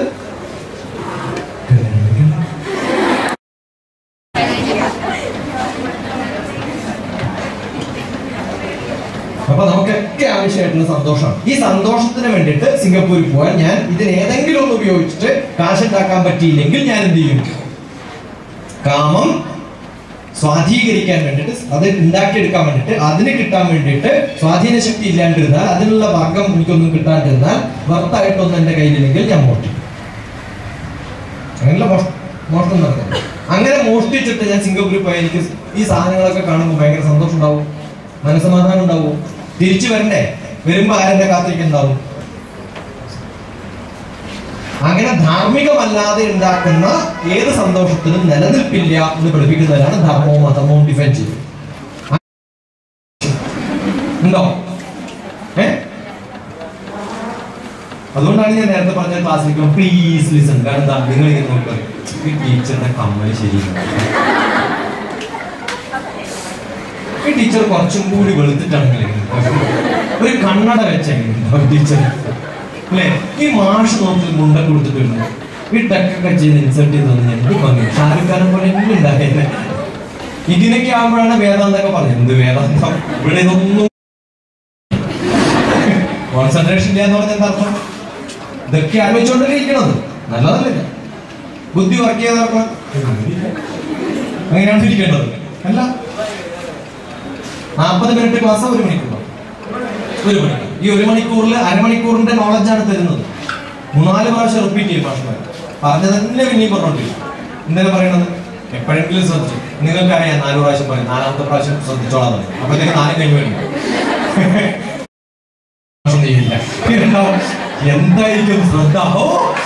അപ്പൊ നമുക്കൊക്കെ ആവശ്യമായിട്ടുള്ള സന്തോഷമാണ് ഈ സന്തോഷത്തിന് വേണ്ടിയിട്ട് സിംഗപ്പൂരിൽ പോയാൽ ഞാൻ ഇതിന് ഏതെങ്കിലും ഒന്ന് ഉപയോഗിച്ചിട്ട് കാശുണ്ടാക്കാൻ പറ്റിയില്ലെങ്കിൽ ഞാൻ എന്ത് ചെയ്യും കാമം സ്വാധീകരിക്കാൻ വേണ്ടിയിട്ട് അത് ഉണ്ടാക്കിയെടുക്കാൻ വേണ്ടിയിട്ട് അതിന് കിട്ടാൻ വേണ്ടിയിട്ട് സ്വാധീന ശക്തി ഇല്ലാണ്ടിരുന്നാൽ അതിനുള്ള വർഗം എനിക്കൊന്നും കിട്ടാണ്ടിരുന്നാൽ വർത്തായിട്ടൊന്നും എന്റെ കയ്യിലില്ലെങ്കിൽ ഞാൻ മോഷ്ടിക്കും അങ്ങനെയുള്ള മോഷ- മോഷണം നടക്കുന്നത് അങ്ങനെ മോഷ്ടിച്ചിട്ട് ഞാൻ സിംഗപ്പൂരിൽ പോയി എനിക്ക് ഈ സാധനങ്ങളൊക്കെ കാണുമ്പോൾ ഭയങ്കര സന്തോഷം ഉണ്ടാവും മനസ്സമാധാനം ഉണ്ടാവും തിരിച്ചു വരണ്ടേ വരുമ്പോ ആരെന്റെ കാത്തിരിക്കുന്നുണ്ടാവും അങ്ങനെ ധാർമ്മികമല്ലാതെ ഉണ്ടാക്കുന്ന ഏത് സന്തോഷത്തിനും നിലനിൽപ്പില്ല എന്ന് പഠിപ്പിക്കുന്നവരാണ് ധർമ്മവും അധർമ്മവും ഡിഫൈൻ ചെയ്തത് ഉണ്ടോ ഏ അതുകൊണ്ടാണ് ഞാൻ നേരത്തെ പറഞ്ഞ ക്ലാസ്സിലേക്ക് പ്ലീസ് ലിസൺ കാരണം എന്താ നിങ്ങൾ ഇങ്ങനെ നോക്കി പറയും ഈ ടീച്ചറിന്റെ കമ്മൽ ശരിയില്ല ഈ ടീച്ചർ കുറച്ചും കൂടി വെളുത്തിട്ടാണെങ്കിൽ ഒരു കണ്ണട വെച്ചെങ്കിലും ടീച്ചർ അല്ലേ ഈ മാഷ് നോക്കി മുണ്ട കൊടുത്തിട്ടുണ്ട് ഈ ടക്കൊക്കെ ചെയ്ത് ഇൻസൾട്ട് ചെയ്ത് തന്നെ എന്ത് ഭംഗി ഷാരൂഖ് ഖാനെ പോലെ എങ്കിലും ഉണ്ടായിരുന്നു ഇതിനൊക്കെ ആകുമ്പോഴാണ് വേദാന്തൊക്കെ പറഞ്ഞത് എന്ത് വേദാന്തം ഇവിടെ ഇതൊന്നും കോൺസെൻട്രേഷൻ ഇല്ല എന്ന് പറഞ്ഞാൽ എന്താ അർത്ഥം ഇതൊക്കെ ആലോചിച്ചുകൊണ്ടല്ലേ ഇരിക്കണത് നല്ലതല്ലേ ബുദ്ധി വർക്ക് ചെയ്തവർക്ക് അങ്ങനെയാണ് ഇരിക്കേണ്ടത് അല്ല നാൽപ്പത് മിനിറ്റ് ക്ലാസ് ഒരു മണിക്കൂർ ഒരു മണിക്കൂർ ഈ ഒരു മണിക്കൂറിൽ അരമണിക്കൂറിന്റെ നോളജാണ് തരുന്നത് മൂന്നാല് പ്രാവശ്യം റിപ്പീറ്റ് ചെയ്യും മാഷ്മാർ പറഞ്ഞത് തന്നെ പിന്നെയും പറഞ്ഞോണ്ടിരിക്കും എന്താണ് പറയണത് എപ്പോഴെങ്കിലും ശ്രദ്ധിച്ചു നിങ്ങൾക്ക് അറിയാം നാല് പ്രാവശ്യം പറയും നാലാമത്തെ പ്രാവശ്യം ശ്രദ്ധിച്ചോളാം പറയും അപ്പോഴത്തേക്ക് നാല് കഴിഞ്ഞ് വരും ഒന്നും ചെയ്യില്ല. കേട്ടോ? എന്തായിരിക്കും ശ്രദ്ധ ഓ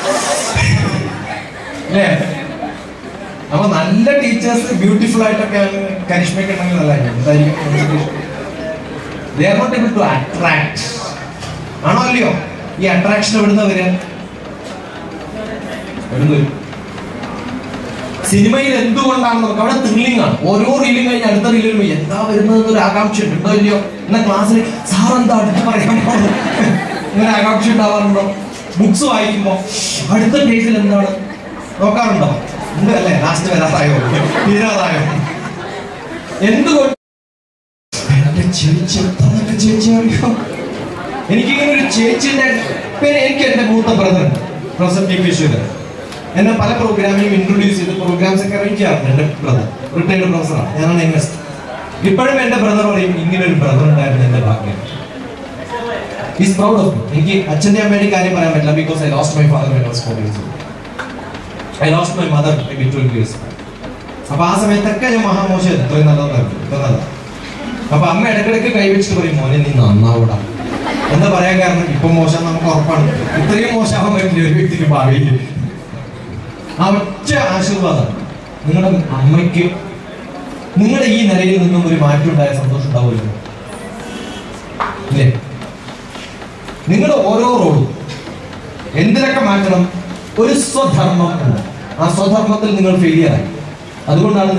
അല്ലേ അപ്പൊ നല്ല ടീച്ചേഴ്സ് ബ്യൂട്ടിഫുൾ ആയിട്ടൊക്കെ കരിഷ്മയൊക്കെ ഉണ്ടെങ്കിൽ നല്ലതായിരിക്കും എന്തായിരിക്കും They are not able to attract. ആണോ അല്ലയോ ഈ അട്രാക്ഷൻ എവിടുന്ന വരിക എവിടുന്ന് വരും സിനിമയിൽ എന്തുകൊണ്ടാണ് നമുക്ക് അവിടെ ത്രില്ലിംഗ് ആണ് ഓരോ റീലും കഴിഞ്ഞ് അടുത്ത റീലിൽ വരുമ്പോൾ എന്താ വരുന്നത് ഒരു ആകാംക്ഷ ഉണ്ടോ ഇല്ലയോ എന്ന ക്ലാസ്സിൽ സാർ എന്താ അടുത്ത് പറയാൻ പോകുന്നത് ഇങ്ങനെ ആകാംക്ഷ ഉണ്ടാവാറുണ്ടോ ബുക്സ് വായിക്കുമ്പോ അടുത്ത പേജിൽ എന്താണ് നോക്കാറുണ്ടോ ഉണ്ട് അല്ലേ ലാസ്റ്റ് വരാറായോ തീരാറായോ എന്തുകൊണ്ട് എന്റെ ചേച്ചി എത്ര നല്ല ചേച്ചിയാറിയോ എനിക്കിങ്ങനെ ഒരു ചേച്ചിന്റെ പേര് എനിക്ക് എന്റെ മൂത്ത brother professor T P Sreedharan എന്നെ പല പ്രോഗ്രാമിനും ഇൻട്രൊഡ്യൂസ് ചെയ്ത് പ്രോഗ്രാംസ് ഒക്കെ അറേഞ്ച് ചെയ്യാറുണ്ട് എന്റെ ബ്രദർ റിട്ടയർഡ് പ്രൊഫസറാണ് ഞാനാണ് ഇൻവെസ്റ്റ് ഇപ്പോഴും എന്റെ ബ്രദർ പറയും ഇങ്ങനെ ഒരു ബ്രദർ ഉണ്ടായിരുന്നു എന്റെ ഭാഗ്യം ഈസ് പ്രൗഡ് ഓഫ് മീ എനിക്ക് അച്ഛന്റെ അമ്മയുടെ കാര്യം പറയാൻ പറ്റില്ല because I lost my father when was four years I lost my mother may twelve years അപ്പൊ ആ സമയത്തൊക്കെ ഞാൻ മഹാമോശം ഇത്രയും നല്ലതായിരുന്നു ഇത്ര നല്ലതാണ് അപ്പൊ അമ്മ ഇടക്കിടക്ക് കൈവച്ചിട്ട് പറയും മോനെ നീ നന്നാവൂടാ എന്താ പറയാൻ കാരണം ഇപ്പൊ മോശം നമുക്ക് ഉറപ്പാണ് ഇത്രയും മോശമാവാൻ പറ്റില്ല ഒരു വ്യക്തിക്ക് ഭാവിയിൽ ആ ഒറ്റ ആശീർവാദം നിങ്ങളുടെ അമ്മയ്ക്ക് നിങ്ങളുടെ ഈ നിലയിൽ നിന്നും ഒരു മാറ്റം ഉണ്ടായ സന്തോഷം ഉണ്ടാവുമല്ലോ ഇല്ലേ നിങ്ങളുടെ ഓരോ റോഡും എന്തിനൊക്കെ മാറ്റണം ഒരു സ്വധർമ്മം ഉണ്ട് ആ സ്വധർമ്മത്തിൽ നിങ്ങൾ ഫെയിലിയർ ആയി അതുകൊണ്ടാണ്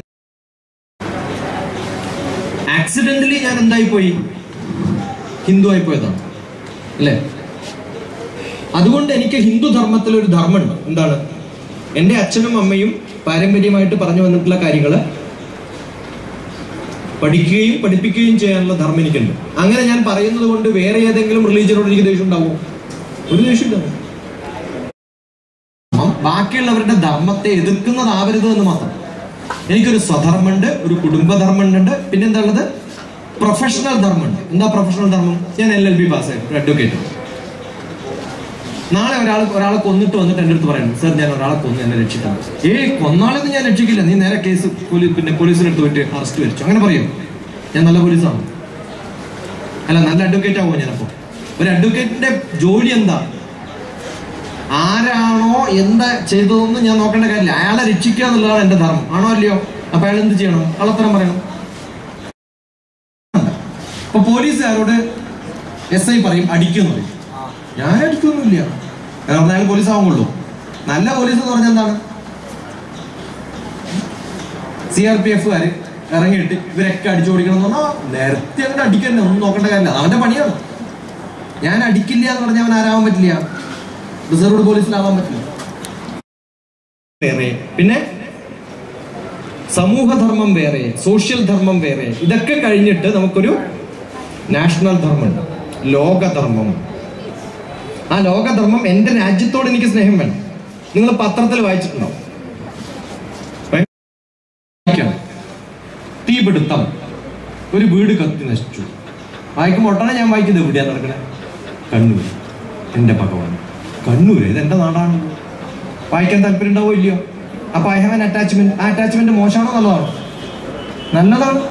ആക്സിഡന്റലി ഞാൻ എന്തായി പോയി ഹിന്ദു ആയി പോയതാണ് അല്ലേ അതുകൊണ്ട് എനിക്ക് ഹിന്ദു ധർമ്മത്തിൽ ഒരു ധർമ്മമുണ്ട് എന്താണ് എൻ്റെ അച്ഛനും അമ്മയും പാരമ്പര്യമായിട്ട് പറഞ്ഞു വന്നിട്ടുള്ള കാര്യങ്ങൾ പഠിക്കുകയും പഠിപ്പിക്കുകയും ചെയ്യാനുള്ള ധർമ്മം എനിക്കുണ്ട് അങ്ങനെ ഞാൻ പറയുന്നത് കൊണ്ട് വേറെ ഏതെങ്കിലും റിലീജിയനോട് എനിക്ക് ദേഷ്യം ഉണ്ടാവുമോ ഒരു ദേഷ്യം ഉണ്ടാവും ധർമ്മം ബാക്കിയുള്ളവരുടെ ധർമ്മത്തെ എതിർക്കുന്നതാവരുത് എന്ന് മാത്രം എനിക്കൊരു സ്വധർമ്മമുണ്ട് ഒരു കുടുംബധർമ്മമുണ്ട് പിന്നെ എന്താ ഉള്ളത് പ്രൊഫഷണൽ ധർമ്മമുണ്ട് എന്താ പ്രൊഫഷണൽ ധർമ്മം ഞാൻ എൽ എൽ ബി പാസ്സായി ഒരു അഡ്വക്കേറ്റ് നാളെ ഒരാൾ ഒരാളെ കൊന്നിട്ട് വന്നിട്ട് എൻ്റെ അടുത്ത് പറയുന്നു സർ ഞാൻ ഒരാളെ കൊന്നു എന്നെ രക്ഷിക്കണം ഏയ് കൊന്നാളെന്ന് ഞാൻ രക്ഷിക്കില്ല നീ നേരെ കേസ് പോലീസ് പിന്നെ പോലീസിനെടുത്ത് പോയിട്ട് അറസ്റ്റ് വരിച്ചു അങ്ങനെ പറയും ഞാൻ നല്ല പോലീസാണ് അല്ല നല്ല അഡ്വക്കേറ്റ് ആവുമോ ഞാനപ്പോ ഒരു അഡ്വക്കേറ്റിന്റെ ജോലി എന്താ ആരാണോ എന്താ ചെയ്തതെന്ന് ഞാൻ നോക്കേണ്ട കാര്യമില്ല അയാളെ രക്ഷിക്കുക എന്നുള്ളതാണ് എന്റെ ധർമ്മം ആണോ അല്ലയോ അപ്പൊ അയാൾ എന്ത് ചെയ്യണം കള്ളത്തരം പറയണം അപ്പൊ പോലീസുകാരോട് എസ് ഐ പറയും അടിക്കുമെന്ന് പറയും ഞാൻ അടിക്കൊന്നുമില്ല കാരണം അയാൾ പോലീസ് ആവുള്ളൂ നല്ല പോലീസ് എന്ന് പറഞ്ഞാൽ എന്താണ് സി ആർ പി എഫുകാര് ഇറങ്ങിയിട്ട് ഇവരൊക്കെ അടിച്ചു ഓടിക്കണം എന്ന് പറഞ്ഞാൽ നേരത്തെ അങ്ങോട്ട് അടിക്കണ്ടേ ഒന്നും നോക്കേണ്ട കാര്യമില്ല അത് അവന്റെ പണിയാണ് ഞാൻ അടിക്കില്ല എന്ന് പറഞ്ഞാൽ അവൻ ആരാവാൻ പറ്റില്ല റിസർവ്ഡ് പോലീസിലാവാൻ പറ്റില്ല വേറെ പിന്നെ സമൂഹധർമ്മം വേറെ സോഷ്യൽ ധർമ്മം വേറെ ഇതൊക്കെ കഴിഞ്ഞിട്ട് നമുക്കൊരു നാഷണൽ ധർമ്മമുണ്ട് ലോകധർമ്മം ആ ലോകധർമ്മം എന്റെ രാജ്യത്തോട് എനിക്ക് സ്നേഹം വേണം നിങ്ങൾ പത്രത്തിൽ വായിച്ചിട്ടുണ്ടാവും വായിക്കണം. തീപിടുത്തം ഒരു വീട് കത്തി നശിച്ചു വായിക്കുമ്പോൾ ഒട്ടനെ ഞാൻ വായിക്കുന്നത് എവിടെയാ നടക്കണേ കണ്ണൂർ എന്റെ ഭഗവാൻ കണ്ണൂർ ഇത് എന്റെ നാടാണ് വായിക്കാൻ താല്പര്യം ഉണ്ടാവോ ഇല്ലയോ അപ്പൊ ഐ ഹാവ് എൻ അറ്റാച്ച്മെന്റ് ആ അറ്റാച്ച്മെന്റ് മോശമാണോ നല്ലതാണോ നല്ലതാണ്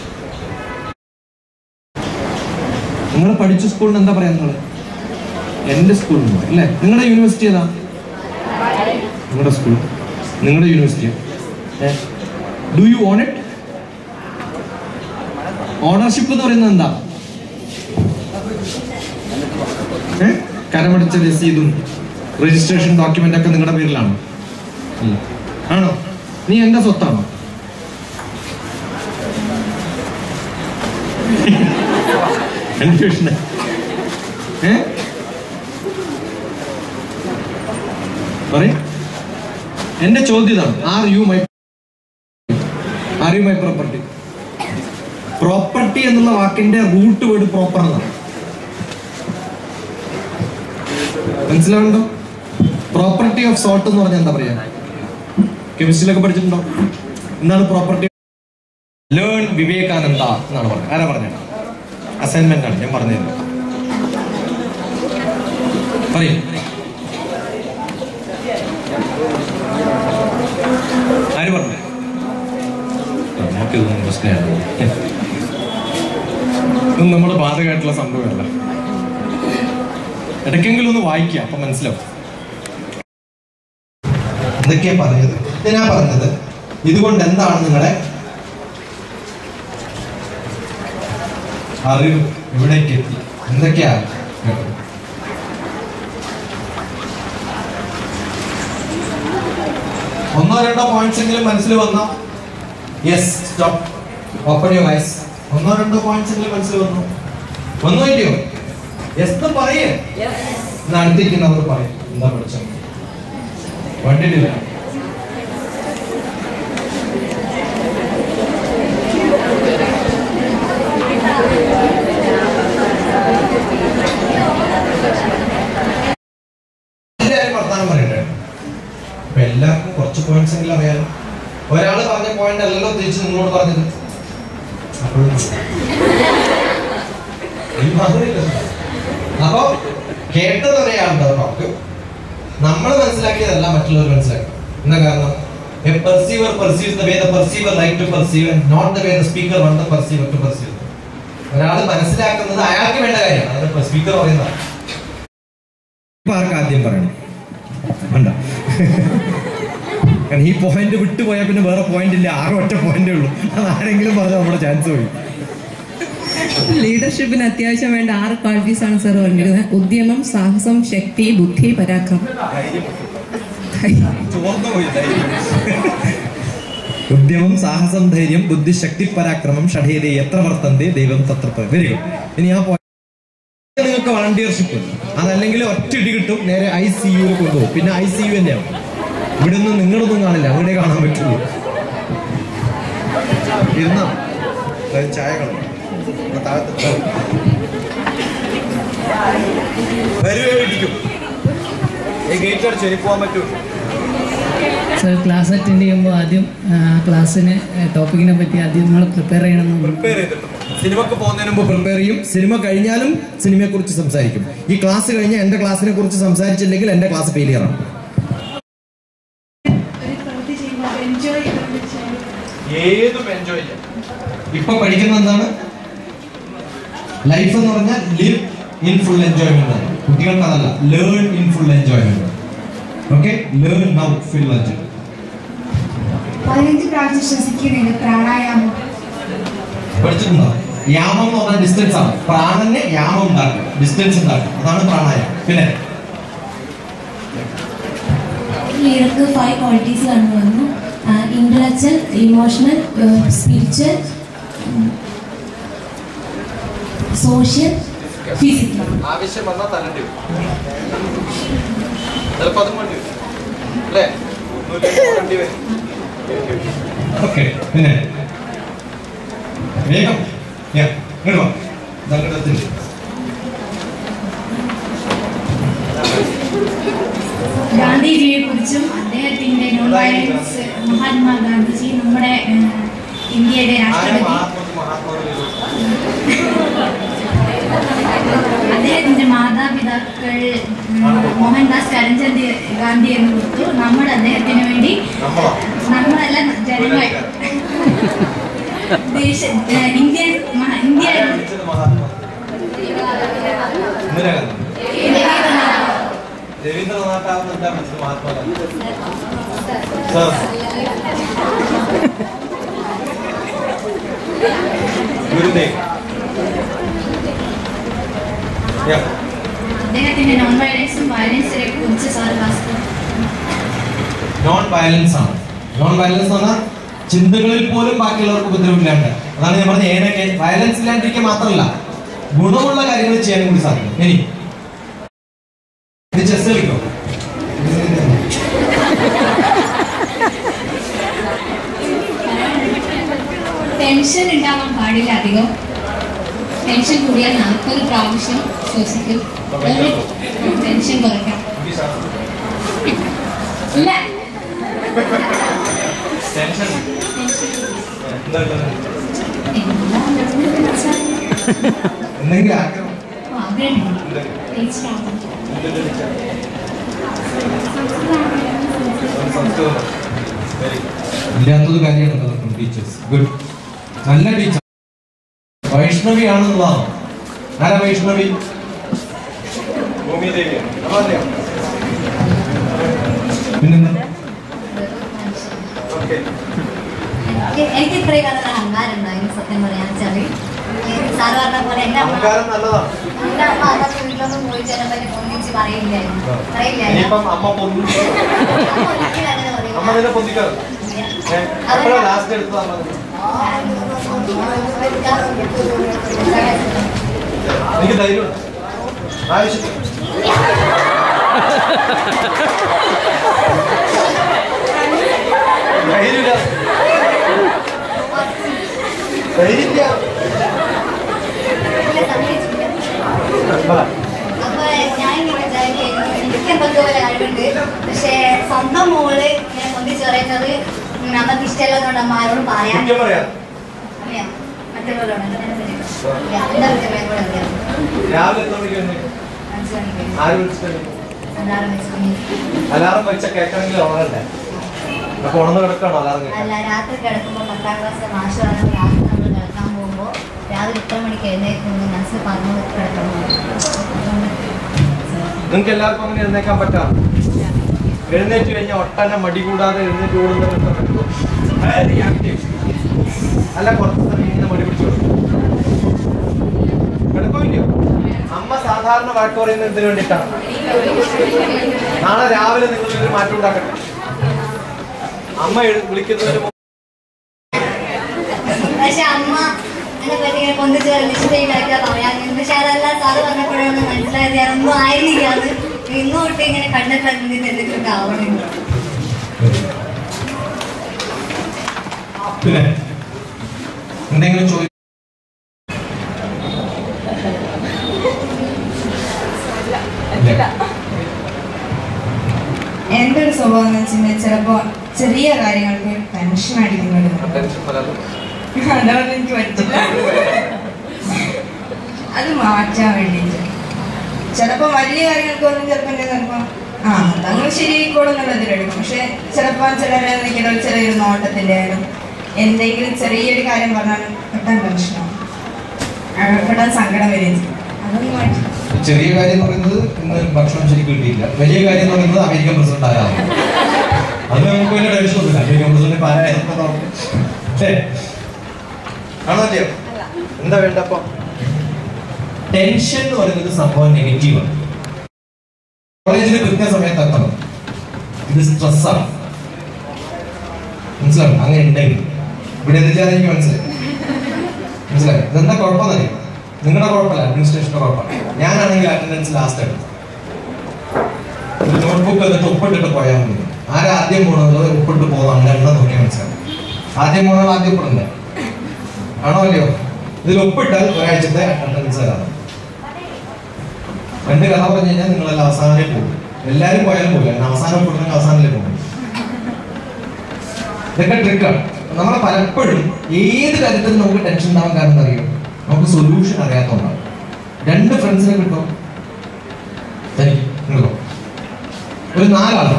നിങ്ങൾ പഠിച്ച സ്കൂളിൽ എന്താ പറയാ നിങ്ങൾ എന്റെ സ്കൂളിൽ നിന്ന് അല്ലേ നിങ്ങളുടെ യൂണിവേഴ്സിറ്റി ഏതാ നിങ്ങളുടെ സ്കൂൾ നിങ്ങളുടെ university do you own it ownership എന്ന് പറയുന്നത് എന്താ ഏ? കരമടിച്ച രസീതും രജിസ്ട്രേഷൻ ഡോക്യുമെന്റ് ഒക്കെ നിങ്ങളുടെ പേരിലാണോ ഇല്ല. ആണോ നീ എന്റെ സ്വത്താണോ കൺഫ്യൂഷൻ ഏ പറയും എന്റെ ചോദ്യം ഇതാണ് are you my are you my property property എന്നുള്ള വാക്കിന്റെ റൂട്ട് വേർഡ് പ്രോപ്പർ എന്നാണ് മനസ്സിലാവുണ്ടോ പ്രോപ്പർട്ടി ഓഫ് സോൾട്ട് എന്ന് പറഞ്ഞാൽ എന്താ പറയാ കെമിസ്ട്രിയിലൊക്കെ പഠിച്ചിട്ടുണ്ടോ എന്താണ് പ്രോപ്പർട്ടി ലേൺ വിവേകാനന്ദ എന്നാണ് പറഞ്ഞത് ആരാ പറഞ്ഞത് അസൈൻമെന്റ് ആണ് ഞാൻ പറഞ്ഞത് പറയും ആര് പറഞ്ഞു നമുക്കിതൊന്നും പ്രശ്നമാണ് ഇതൊന്നും നമ്മുടെ ബാധകമായിട്ടുള്ള സംഭവമല്ല ഇടയ്ക്കെങ്കിലും ഒന്ന് വായിക്കുക അപ്പൊ മനസ്സിലാവും എന്തൊക്കെയാ പറഞ്ഞത് എന്തിനാ പറഞ്ഞത് ഇതുകൊണ്ട് എന്താണ് നിങ്ങളുടെ അറിവ് എവിടേക്ക് എത്തി എന്തൊക്കെയാ കേട്ടത്? ഒന്നോ രണ്ടോ പോയിന്റ്സ് എങ്കിലും മനസ്സിൽ വന്നോ yes stop open your eyes ഒന്നോ രണ്ടോ പോയിന്റ്സ് എങ്കിലും മനസ്സിൽ വന്നു ഒന്നോ ഇല്ലയോ യെസ് പറയേ എന്നാ അടുത്തിരിക്കുന്നവർ പറയും എന്താ പഠിച്ചത് കണ്ടിട്ടില്ല എല്ലാവരും വർത്താനം പറയട്ടെ അപ്പൊ എല്ലാവർക്കും കുറച്ച് പോയിന്റ്സ് എങ്കിലും അറിയാലോ ഒരാൾ പറഞ്ഞ പോയിന്റ് അല്ലല്ലോ തിരിച്ച് നിങ്ങളോട് പറഞ്ഞത് അപ്പോഴും ഈ മാതിരിയല്ല. അപ്പൊ കേട്ടത് ഒരാളുടെ ടോക്ക് നമ്മൾ മനസ്സിലാക്കിയതല്ല മറ്റുള്ളവർ മനസ്സിലാക്കി എന്താ കാരണം A perceiver perceives the way the perceiver like to perceive and not the way the speaker want the perceiver to perceive. ഒരാൾ മനസ്സിലാക്കുന്നത് അയാൾക്ക് വേണ്ട കാര്യമാണ് അത് സ്പീക്കർ പറയുന്നതാണ് ഇപ്പൊ ആർക്ക് ആദ്യം പറയണം വേണ്ട കാരണം ഈ പോയിന്റ് വിട്ടുപോയാൽ പിന്നെ വേറെ പോയിന്റ് ഇല്ല ആറ് ഒറ്റ പോയിന്റേ ഉള്ളൂ അത് ആരെങ്കിലും പറഞ്ഞാൽ നമ്മുടെ ചാൻസ് പോയി ലീഡർഷിപ്പിന് അത്യാവശ്യം വേണ്ട ആറ് ക്വാളിറ്റീസ് ആണ് സാർ പറഞ്ഞിരുന്നത് ഉദ്യമം സാഹസം ശക്തി ബുദ്ധി പരാക്രമം ചോർന്നു പോയി ഉദ്യമം സാഹസം ധൈര്യം ബുദ്ധിശക്തി പരാക്രമം ഷഠേരി എത്ര വർത്തന്തി ദൈവം തത്ര വെരി ഗുഡ് ഇനി ആ point നിങ്ങൾക്ക് വളണ്ടിയർഷിപ്പ് അതല്ലെങ്കിൽ ഒറ്റ ഇടി കിട്ടും നേരെ ഐ സി യുവിൽ കൊണ്ടുപോകും പിന്നെ ഐ സി യു തന്നെയാവും ഇവിടെ ഒന്നും നിങ്ങളൊന്നും കാണില്ല അവിടെ കാണാൻ പറ്റുള്ളൂ ഇരുന്നാ ചായ വരുവേ ഇരിക്കും ഈ ഗേറ്റ് അടിച്ച് എനിക്ക് പോകാൻ പറ്റൂ സർ ക്ലാസ് അറ്റൻഡ് ചെയ്യുമ്പോൾ ആദ്യം ക്ലാസ്സിന് ടോപ്പിക്കിനെ പറ്റി ആദ്യം നമ്മൾ പ്രിപ്പയർ ചെയ്യണമെന്ന് പ്രിപ്പയർ ചെയ്തിട്ടുണ്ട് സിനിമക്ക് പോകുന്നതിന് മുമ്പ് പ്രിപ്പയർ ചെയ്യും സിനിമ കഴിഞ്ഞാലും സിനിമയെ കുറിച്ച് സംസാരിക്കും ഈ ക്ലാസ് കഴിഞ്ഞ് എന്റെ ക്ലാസ്സിനെ കുറിച്ച് സംസാരിച്ചില്ലെങ്കിൽ എന്റെ ക്ലാസ് ഫെയിലിയർ ആണ് ഏതും എൻജോയ് ചെയ്യാം ഇപ്പൊ പഠിക്കുന്ന എന്താണ് ലൈഫ് എന്ന് പറഞ്ഞാൽ ലിവ് ഇൻ ഫുൾ എൻജോയ്മെന്റ് ആണ് കുട്ടികൾക്ക് അതല്ല learn in full enjoyment okay learn now full enjoy പതിനഞ്ച് പ്രാവശ്യം ശ്വസിക്കുന്നില്ല പ്രാണായാമം പഠിച്ചിട്ടുണ്ടോ യാമം എന്ന് പറഞ്ഞാൽ ഡിസ്റ്റൻസ് ആണ് പ്രാണന് യാമം ഉണ്ടാക്കും ഡിസ്റ്റൻസ് ഉണ്ടാക്കും അതാണ് പ്രാണായാമം പിന്നെ ലീഡർക്ക് ഫൈവ് ക്വാളിറ്റീസ് കണ്ടു വന്നു intellectual emotional spiritual social physical ആവശ്യം വന്നാൽ തരണ്ടി വരും ചിലപ്പോൾ അതും വേണ്ടി വരും അല്ലേ ഒന്നുമില്ലെങ്കിൽ വേണ്ടി വരും ഓക്കെ പിന്നെ വേഗം ഞാൻ ഇങ്ങോട്ട് വാ സങ്കടത്തിന്റെ ഗാന്ധിജിയെ കുറിച്ചും അദ്ദേഹത്തിന്റെ നോൺ വയലൻസ് മഹാത്മാഗാന്ധിജി നമ്മുടെ ഏഹ്, ഇന്ത്യയുടെ ആരും രാഷ്ട്രപതി മഹാത്മാക്ക് മഹാത്മാവിനെ അദ്ദേഹത്തിന്റെ മാതാപിതാക്കൾ ഉം, മോഹൻദാസ് കരംചന്ദ് ഗാന്ധി എന്ന് കൊടുത്തു നമ്മൾ അദ്ദേഹത്തിന് വേണ്ടി നമ്മളോ നമ്മളല്ല ജനങ്ങൾ ദേശ ഏഹ്, ഇന്ത്യൻ മഹാ- ഇന്ത്യ വിളിച്ചത് മഹാത്മാ ഇന്ദിരാഗാന്ധി രവീന്ദ്രനാഥാണെന്ന് എന്താ വിളിച്ചത് മഹാത്മാഗാന്ധി സാർ ഗുരുദേവ് Yeah. അദ്ദേഹത്തിന്റെ നോൺ വയലൻസും വയലൻസിനെ കുറിച്ച് സാർ ക്ലാസ് നോൺ വയലൻസ് ആണ് നോൺ വയലൻസ് എന്ന് പറഞ്ഞാൽ ചിന്തകളിൽ പോലും ബാക്കിയുള്ളവർക്ക് ഉപദ്രവമില്ലാണ്ട് അതാണ് ഞാൻ പറഞ്ഞ ഏനൊക്കെ വയലൻസ് ഇല്ലാണ്ടിരിക്കുക മാത്രമല്ല ഗുണമുള്ള കാര്യങ്ങൾ ചെയ്യാൻ കൂടി സാധിക്കും ഇനി ഇത് ചെസ് കളിക്കോ ടെൻഷൻ ഉണ്ടാവാൻ പാടില്ല അധികം ടെൻഷൻ കൂടിയാൽ നാൽപ്പത് പ്രാവശ്യം ശ്വസിക്കും ടെൻഷൻ കുറയ്ക്കാം ഇല്ല ടെൻഷൻ എന്താ ഉള്ളത്? എന്തെങ്കിലും ആഗ്രഹം എന്താ? എന്തിന്റെ ടീച്ചർ? സംസ്കൃതം വെരി ഇല്ലാത്തത് കാര്യമാണ് പലർക്കും ടീച്ചേഴ്സ് ഗുഡ് നല്ല ടീച്ചർ വൈഷ്ണവി ആണെന്നുള്ളതാണ് ആരാ വൈഷ്ണവി ഭൂമിദേവിയാണ് അതറിയാം പിന്നെന്താ ഓക്കെ എനിക്ക് ഇത്രയും കാലത്ത് അഹങ്കാരം ഉണ്ടായിരുന്നു സത്യം പറയാന്ന് വെച്ചാല് സാറ് പറഞ്ഞ പോലെ എന്റെ അമ്മ അഹങ്കാരം നല്ലതാണ് എന്റെ അമ്മ അതൊക്കെ വീട്ടിലൊന്നും പോയി ചെല്ലാൻ പറ്റി ഒന്നിച്ച് പറയില്ലായിരുന്നു പറയില്ലായിരുന്നു ഇനിയിപ്പം അമ്മ പൊന്തി അമ്മ ഒരിക്കലും അങ്ങനെ അമ്മ പറയില്ല. നിന്നെ പൊന്തിക്കാറ് എപ്പോഴാണ് ലാസ്റ്റ് എടുത്തത് അമ്മ നിന്നെ? എനിക്ക് ധൈര്യമുണ്ട് ആവശ്യത്തിന് ധൈര്യമില്ല ധൈര്യമില്ല ഇല്ല, സമ്മതിച്ചില്ല. പറ. അപ്പൊ ഞാൻ ഇങ്ങനെ വിചാരിക്കും എനിക്ക് എന്തൊക്കെ പോലെ കഴിവുണ്ട് പക്ഷെ സ്വന്തം മോള് ഇങ്ങനെ പൊന്തിച്ച് പറയുന്നത് നമുക്ക് ഇഷ്ടമല്ലാതുകൊണ്ട് അമ്മ ആരോടും പറയാൻ കുറ്റം പറയാം അറിയാം മറ്റുള്ളവരോട് അങ്ങനെ അറിയാം. എന്താ കുറ്റം എന്നോട് അറിയാം രാവിലെ എത്ര മണിക്ക് വന്നേ അഞ്ച് മണിക്ക് ആര് വിളിച്ചിട്ട് അലാറം വെച്ച് അലാറം വെച്ച കേൾക്കണമെങ്കിൽ ഉണരണ്ടേ അപ്പൊ ഉണർന്ന് കിടക്കാണോ അലാറം കേൾക്കാൻ അല്ല രാത്രി കിടക്കുമ്പോൾ പത്താം ക്ലാസ്സിലെ മാഷ് പറഞ്ഞു രാത്രി നമ്മൾ കിടക്കാൻ പോകുമ്പോൾ രാവിലെ ഇത്ര മണിക്ക് എഴുന്നേൽക്കുന്നു മനസ്സിൽ പറഞ്ഞു കിടക്കണം അതുകൊണ്ട് നിങ്ങൾക്ക് എല്ലാവർക്കും അങ്ങനെ എഴുന്നേക്കാൻ പറ്റാം എഴുന്നേറ്റ് കഴിഞ്ഞാൽ ഒട്ടനെ മടി കൂടാതെ എഴുന്നേറ്റ് ഓടുന്നവർക്ക് പറ്റുമോ Very active. അല്ല കുറച്ച് സമയം ഇങ്ങനെ മടി പിടിച്ചു കിടക്കില്ലയോ അമ്മ സാധാരണ വാക്ക് പറയുന്നത് എന്തിനു വേണ്ടിയിട്ടാണ് നാളെ രാവിലെ നിങ്ങൾ ഒരു മാറ്റം ഉണ്ടാക്കട്ടെ അമ്മ എഴു- വിളിക്കുന്നതിന് മുമ്പ് പക്ഷെ അമ്മ എന്നെ പറ്റി ഇങ്ങനെ പൊന്തിച്ച് നിശ്ചയില്ലായിട്ടാ പറയാൻ പക്ഷെ അതെല്ലാം സാറ് പറഞ്ഞപ്പോഴാണ് മനസ്സിലായത് ഞാനൊന്നും ആയിരുന്നില്ല അത് ഇന്നോട്ട് ഇങ്ങനെ കണ്ടെത്താൻ എന്തെങ്കിലും ആവണമെന്ന് പിന്നെ എന്തെങ്കിലും ചോദിക്കും എൻ്റെ ഒരു സ്വഭാവം എന്ന് വെച്ചിട്ടുണ്ടെങ്കിൽ ചിലപ്പോൾ ചെറിയ കാര്യങ്ങൾക്ക് ടെൻഷൻ അടിക്കുന്നത് അതുകൊണ്ട് എനിക്ക് പറ്റില്ല അത് മാറ്റാൻ വേണ്ടിയിട്ട് ചിലപ്പോൾ വലിയ കാര്യങ്ങൾക്കൊന്നും ചിലപ്പോൾ എൻ്റെ ചിലപ്പോൾ ആ അതങ്ങൾ ശരിയായിക്കോളും എന്നുള്ള ഇതിലെടുക്കും പക്ഷെ ചിലപ്പോൾ ചിലരെ നിൽക്കുന്ന ചെറിയൊരു നോട്ടത്തിൻ്റെ ആയാലും എന്തെങ്കിലും ചെറിയൊരു കാര്യം പറഞ്ഞാൽ പെട്ടെന്ന് ടെൻഷനാവും ആ, പെട്ടെന്ന് സങ്കടം വരികയും ചെയ്യും അതൊന്നും മാറ്റി ചെറിയ കാര്യം എന്ന് പറയുന്നത് ഇന്ന് ഭക്ഷണം ശരിക്കും കിട്ടിയില്ല വലിയ കാര്യം എന്ന് പറയുന്നത് അമേരിക്കൻ പ്രസിഡന്റ് ആരാണ് അത് നമുക്ക് വലിയ ടെൻഷൻ ഒന്നുമില്ല അമേരിക്കൻ പ്രസിഡന്റ് ഇപ്പൊ ആരായിരുന്നു അല്ലേ ആണോ അല്ലയോ എന്താ വേണ്ട അപ്പൊ ടെൻഷൻ എന്ന് പറയുന്നത് സംഭവം നെഗറ്റീവാണ് കോളേജിൽ കൃത്യസമയത്ത് എത്തണം ഇത് സ്ട്രെസ്സാണ് മനസ്സിലാവും അങ്ങനെ ഉണ്ടെങ്കിൽ ഇവിടെ എത്തിച്ചാൽ എനിക്ക് മനസ്സിലായി മനസ്സിലായി ഇതെന്താ കുഴപ്പമെന്നറിയാം നിങ്ങളുടെ കുഴപ്പമില്ല അഡ്മിനിസ്ട്രേഷന്റെ കുഴപ്പമാണ് ഞാനാണെങ്കിൽ അറ്റൻഡൻസ് ലാസ്റ്റ് എടുത്തു ഒരു നോട്ട്ബുക്ക് എന്നിട്ട് ഒപ്പിട്ടിട്ട് പോയാൽ മതി ആരാ ആദ്യം പോണത് ഒപ്പിട്ട് പോകുന്ന എണ്ണം നോക്കിയാൽ മനസ്സിലാവും ആദ്യം പോണത് ആദ്യം ഒപ്പിടണ്ടേ ആണോ അല്ലയോ ഇതിൽ ഒപ്പിട്ടാൽ ഒരാഴ്ചത്തെ അറ്റൻഡൻസ് തരാം രണ്ട് കഥ പറഞ്ഞു കഴിഞ്ഞാൽ നിങ്ങളെല്ലാം അവസാനമേ പോകും എല്ലാവരും പോയാലും പോകില്ല കാരണം അവസാനം ഒപ്പിടുന്നെങ്കിൽ അവസാനത്തിലേ പോകും ഇതൊക്കെ ട്രിക്കാണ് നമ്മൾ പലപ്പോഴും ഏത് കാര്യത്തിലും നമുക്ക് ടെൻഷൻ ഉണ്ടാവാൻ കാരണം അറിയോ നമുക്ക് സൊല്യൂഷൻ അറിയാത്തതുകൊണ്ടാണ് രണ്ട് ഫ്രണ്ട്സിനെ കിട്ടും തനിക്ക് ഇങ്ങോട്ടോ ഒരു നാലാളാണ്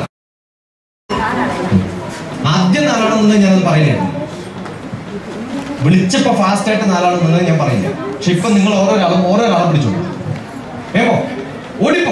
ആദ്യം നാലാണെന്നുള്ളത് ഞാനത് പറയില്ല വിളിച്ചപ്പോ ഫാസ്റ്റ് ആയിട്ട് നാലാണെന്നുള്ളത് ഞാൻ പറയില്ല പക്ഷെ ഇപ്പൊ നിങ്ങൾ ഓരോരാളും ഓരോരാളെ പിടിച്ചോളൂ വേമോ ഓടിപ്പോ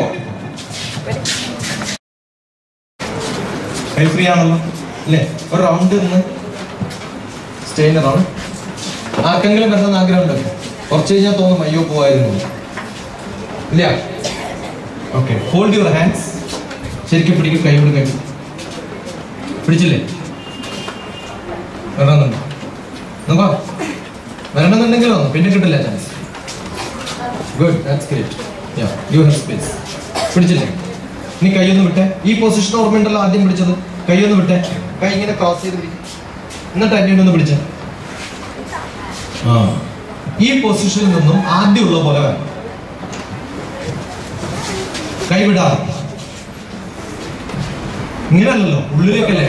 കൈ ഫ്രീ ആണല്ലോ അല്ലേ ഒരു റൗണ്ട് നിന്ന് സ്റ്റേജിന്റെ റൗണ്ട് ആർക്കെങ്കിലും വരണമെന്ന് ആഗ്രഹം ഉണ്ടല്ലോ കുറച്ച് കഴിഞ്ഞാൽ തോന്നും അയ്യോ പോവായിരുന്നു എന്ന്. ഇല്ല ഓക്കെ ഹോൾഡ് യുവർ ഹാൻഡ്സ് ശരിക്കും പിടിക്കും കൈ കൊണ്ട് കൈ പിടിച്ചില്ലേ വരണമെന്നുണ്ടോ നോക്കാം വരണമെന്നുണ്ടെങ്കിൽ വന്നു പിന്നെ കിട്ടില്ല chance good that's great yeah you have space പിടിച്ചില്ലേ നീ കൈയൊന്ന് വിട്ടെ ഈ പൊസിഷൻ ഓർമ്മയുണ്ടല്ലോ ആദ്യം പിടിച്ചത് കൈയൊന്ന് വിട്ടെ കൈ ഇങ്ങനെ ക്രോസ് ചെയ്ത് പിടിക്കും എന്നിട്ട് എന്നെ ഒന്ന് പിടിച്ച ആ ഈ പൊസിഷനിൽ നിന്നും ആദ്യം ഉള്ള പോലെ വരണം കൈ വിടാതെ ഇങ്ങനല്ലല്ലോ ഉള്ളിലേക്കല്ലേ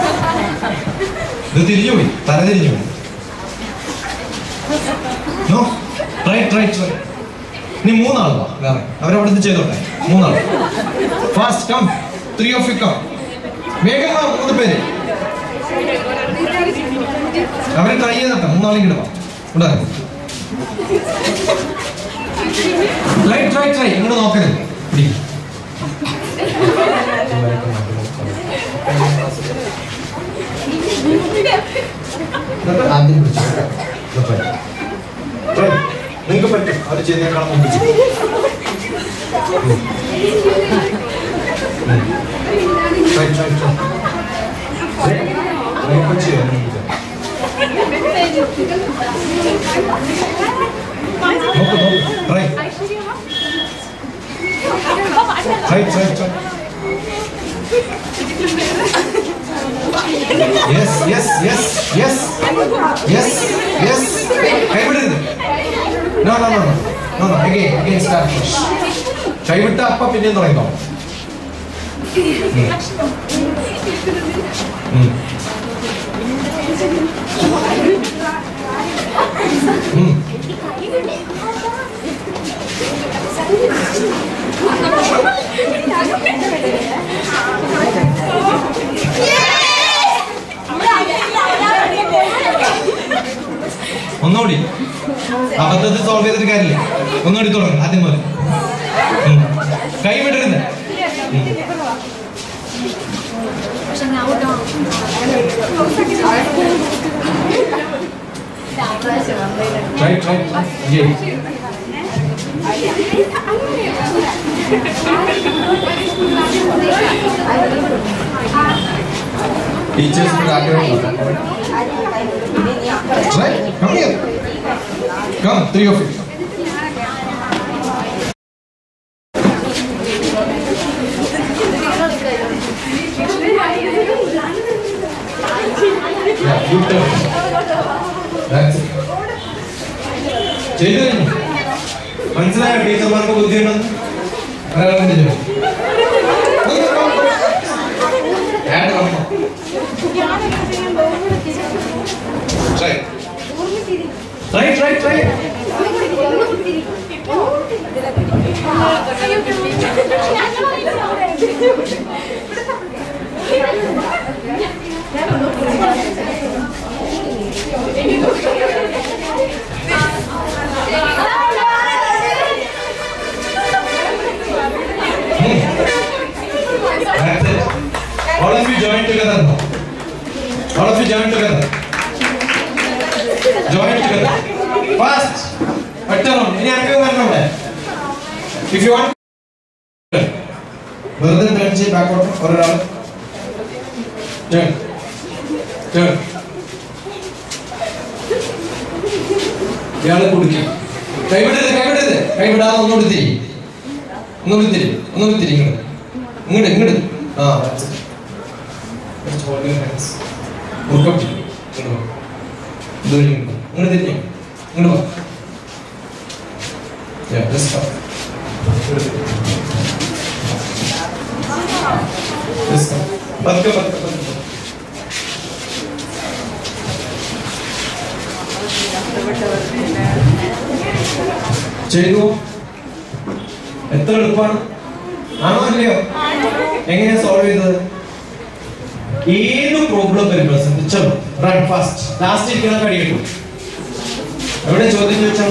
ഇത് തിരിഞ്ഞു പോയി തല തിരിഞ്ഞു പോയി നോ ട്രൈ ട്രൈ ട്രൈ നീ മൂന്നാളാ വേറെ അവരവിടെ നിന്ന് ചെയ്തോട്ടെ മൂന്നാൾ fast come three of you come വേഗം വാ മൂന്ന് പേര് അവരെ ട്രൈ ചെയ്തട്ടെ മൂന്നാളും കിടവാ ഇവിടെ ട്രൈ ട്രൈ ട്രൈ ഇങ്ങോട്ട് നോക്കരുത് പിടി. എന്നിട്ട് ആദ്യം പിടിച്ചു ട്രൈ നിങ്ങൾക്ക് പറ്റും അവർ ചെയ്യുന്നേക്കാളും മുമ്പ് ചെയ്യും. ട്രൈ ട്രൈ ട്രൈ ട്രൈ ഇപ്പൊ ചെയ്യാം നോക്ക് നോക്ക് try try try try yes yes yes yes yes yes കൈവിടരുത് no no no no no again again start fresh കൈവിട്ട അപ്പ പിന്നെയും തുടങ്ങിക്കോ ഉം. ഉം. ഉം. ഒന്നുകൂടി അബദ്ധത്തിൽ സോൾവ് ചെയ്തിട്ട് കാര്യമില്ല ഒന്നുകൂടി തുടങ്ങും ആദ്യം പോലെ ഉം. കൈ വിടരുത് ഉം. Try, try, try. Again. ടീച്ചേഴ്സിന് ഒരു ആഗ്രഹം Try. Come here. Come, three of you. Yeah, you turn. That's it. ചെയ്തു കഴിഞ്ഞു മനസ്സിലായോ ടീച്ചർമാർക്ക് ബുദ്ധിയുണ്ടെന്ന് ഒരാളെ കൊണ്ട് ചെയ്യും. Add one more. Try. Try, try, try. That's it. All of you join together now. All of you join together. Join together. Fast. ഒറ്റ round. ഇനി ആർക്കും വരണം ഇവിടെ. If you want. വെറുതെ ടേൺ ചെയ്ത് ബാക്കോട്ട് ഒരാൾ ടേൺ ടേൺ ഇയാളെ കുടുക്കി കൈവിടരുത് കൈവിടരുത് കൈവിടാതെ ഒന്നുകൂടി തിരി ഒന്നുകൂടി തിരി ഒന്നുകൂടി തിരി ഇങ്ങോട്ട് ഇങ്ങോട്ട് ഇങ്ങോട്ട് ആ that's it. Just hold your hands. Look up. ഇങ്ങോട്ട് വാ. ഇതുവഴി ഇങ്ങോട്ട് വാ. ഇങ്ങോട്ട് തിരിഞ്ഞേ ഇങ്ങോട്ട് വാ Yeah, just stop. ഇങ്ങോട്ട് തിരി. Just stop. പതുക്കെ പതുക്കെ പതുക്കെ ചെയ്തു എത്ര എളുപ്പമാണ് ആണോ അല്ലയോ എങ്ങനെയാ സോൾവ് ചെയ്തത് ഏത് പ്രോബ്ലം വരുമ്പോൾ ശ്രദ്ധിച്ചോ റൺ ഫാസ്റ്റ് ലാസ്റ്റ് ഇരിക്കുന്ന കടി കിട്ടും എവിടെ ചോദ്യം ചോദിച്ചാൽ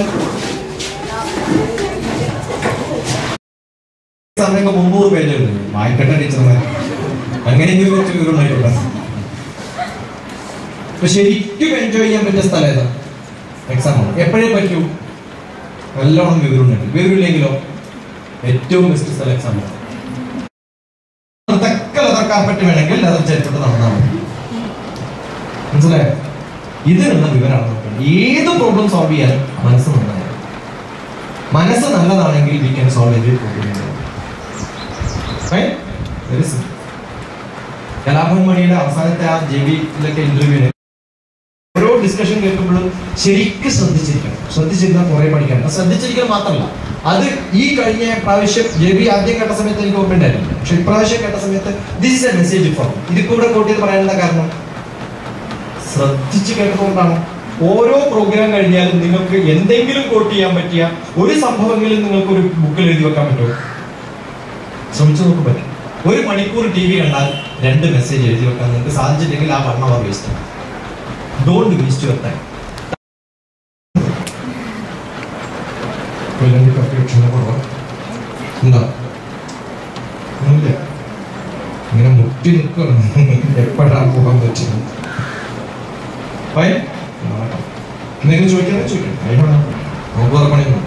സമയമൊക്കെ മുന്നൂറ് പേജ് എഴുതുന്നു വായിക്കട്ടെ ടീച്ചർമാർ അങ്ങനെയെങ്കിലും കുറച്ച് വിവരമായിക്കോട്ടെ അപ്പൊ ശരിക്കും എൻജോയ് ചെയ്യാൻ പറ്റിയ സ്ഥലം ഏതാ എക്സാം ആണ് എപ്പോഴേ പറ്റൂ നല്ലോണം വിവരമുണ്ട് വിവരമില്ലെങ്കിലോ ഏറ്റവും ബെസ്റ്റ് സ്ഥലം എക്സാം ആണ് അതൊക്കെ ലെതർ കാർപ്പറ്റ് വേണമെങ്കിൽ ലെതർ ചെരുപ്പിട്ട് നടന്നാൽ മതി മനസ്സിലായോ ഇതിനുള്ള വിവരമാണ് നോക്കേണ്ടത് ഏത് പ്രോബ്ലം സോൾവ് ചെയ്യാൻ മനസ്സ് നന്നായ മനസ്സ് നല്ലതാണെങ്കിൽ we can solve every problem very simple Kalabhavan മണിയുടെ അവസാനത്തെ ആ ജെ ബിയിലൊക്കെ ഇന്റർവ്യൂവിന് ഓരോ ഡിസ്കഷൻ കേൾക്കുമ്പോഴും ശരിക്കും ശ്രദ്ധിച്ചിരിക്കണം ശ്രദ്ധിച്ചിരുന്നാൽ കുറെ പഠിക്കണം അത് ശ്രദ്ധിച്ചിരിക്കണം മാത്രമല്ല അത് ഈ കഴിഞ്ഞ പ്രാവശ്യം ജെ ബി ആദ്യം കേട്ട സമയത്ത് എനിക്ക് ഓർമ്മയുണ്ടായിരുന്നു പക്ഷെ ഇപ്രാവശ്യം കേട്ട സമയത്ത് this is a message for ഇത് കൂടെ കോട്ട് ചെയ്ത് പറയാനുള്ള കാരണം ശ്രദ്ധിച്ച് കേട്ടതുകൊണ്ടാണ് ഓരോ പ്രോഗ്രാം കഴിഞ്ഞാലും നിങ്ങൾക്ക് എന്തെങ്കിലും കോട്ട് ചെയ്യാൻ പറ്റിയ ഒരു സംഭവമെങ്കിലും നിങ്ങൾക്ക് ഒരു ബുക്കിൽ എഴുതി വെക്കാൻ പറ്റുമോ ശ്രമിച്ചു നോക്കാൻ പറ്റും ഒരു മണിക്കൂർ ടി വി കണ്ടാൽ രണ്ട് മെസ്സേജ് എഴുതി വെക്കാൻ നിങ്ങൾക്ക് സാധിച്ചില്ലെങ്കിൽ ആ വൺ അവർ വേസ്റ്റ് ആണ് ഡോണ്ട് വേസ്റ്റ് യുവർ ടൈം ഉണ്ടോ ഒന്നുമില്ല ഇങ്ങനെ മുട്ടി നിൽക്കണം എപ്പോഴാ പോകാൻ പറ്റുന്നത് ഫൈൻ എന്തെങ്കിലും ചോദിക്കാൻ ചോദിക്കാം അതിനാണ് നമുക്ക് വേറെ പണിയൊന്നും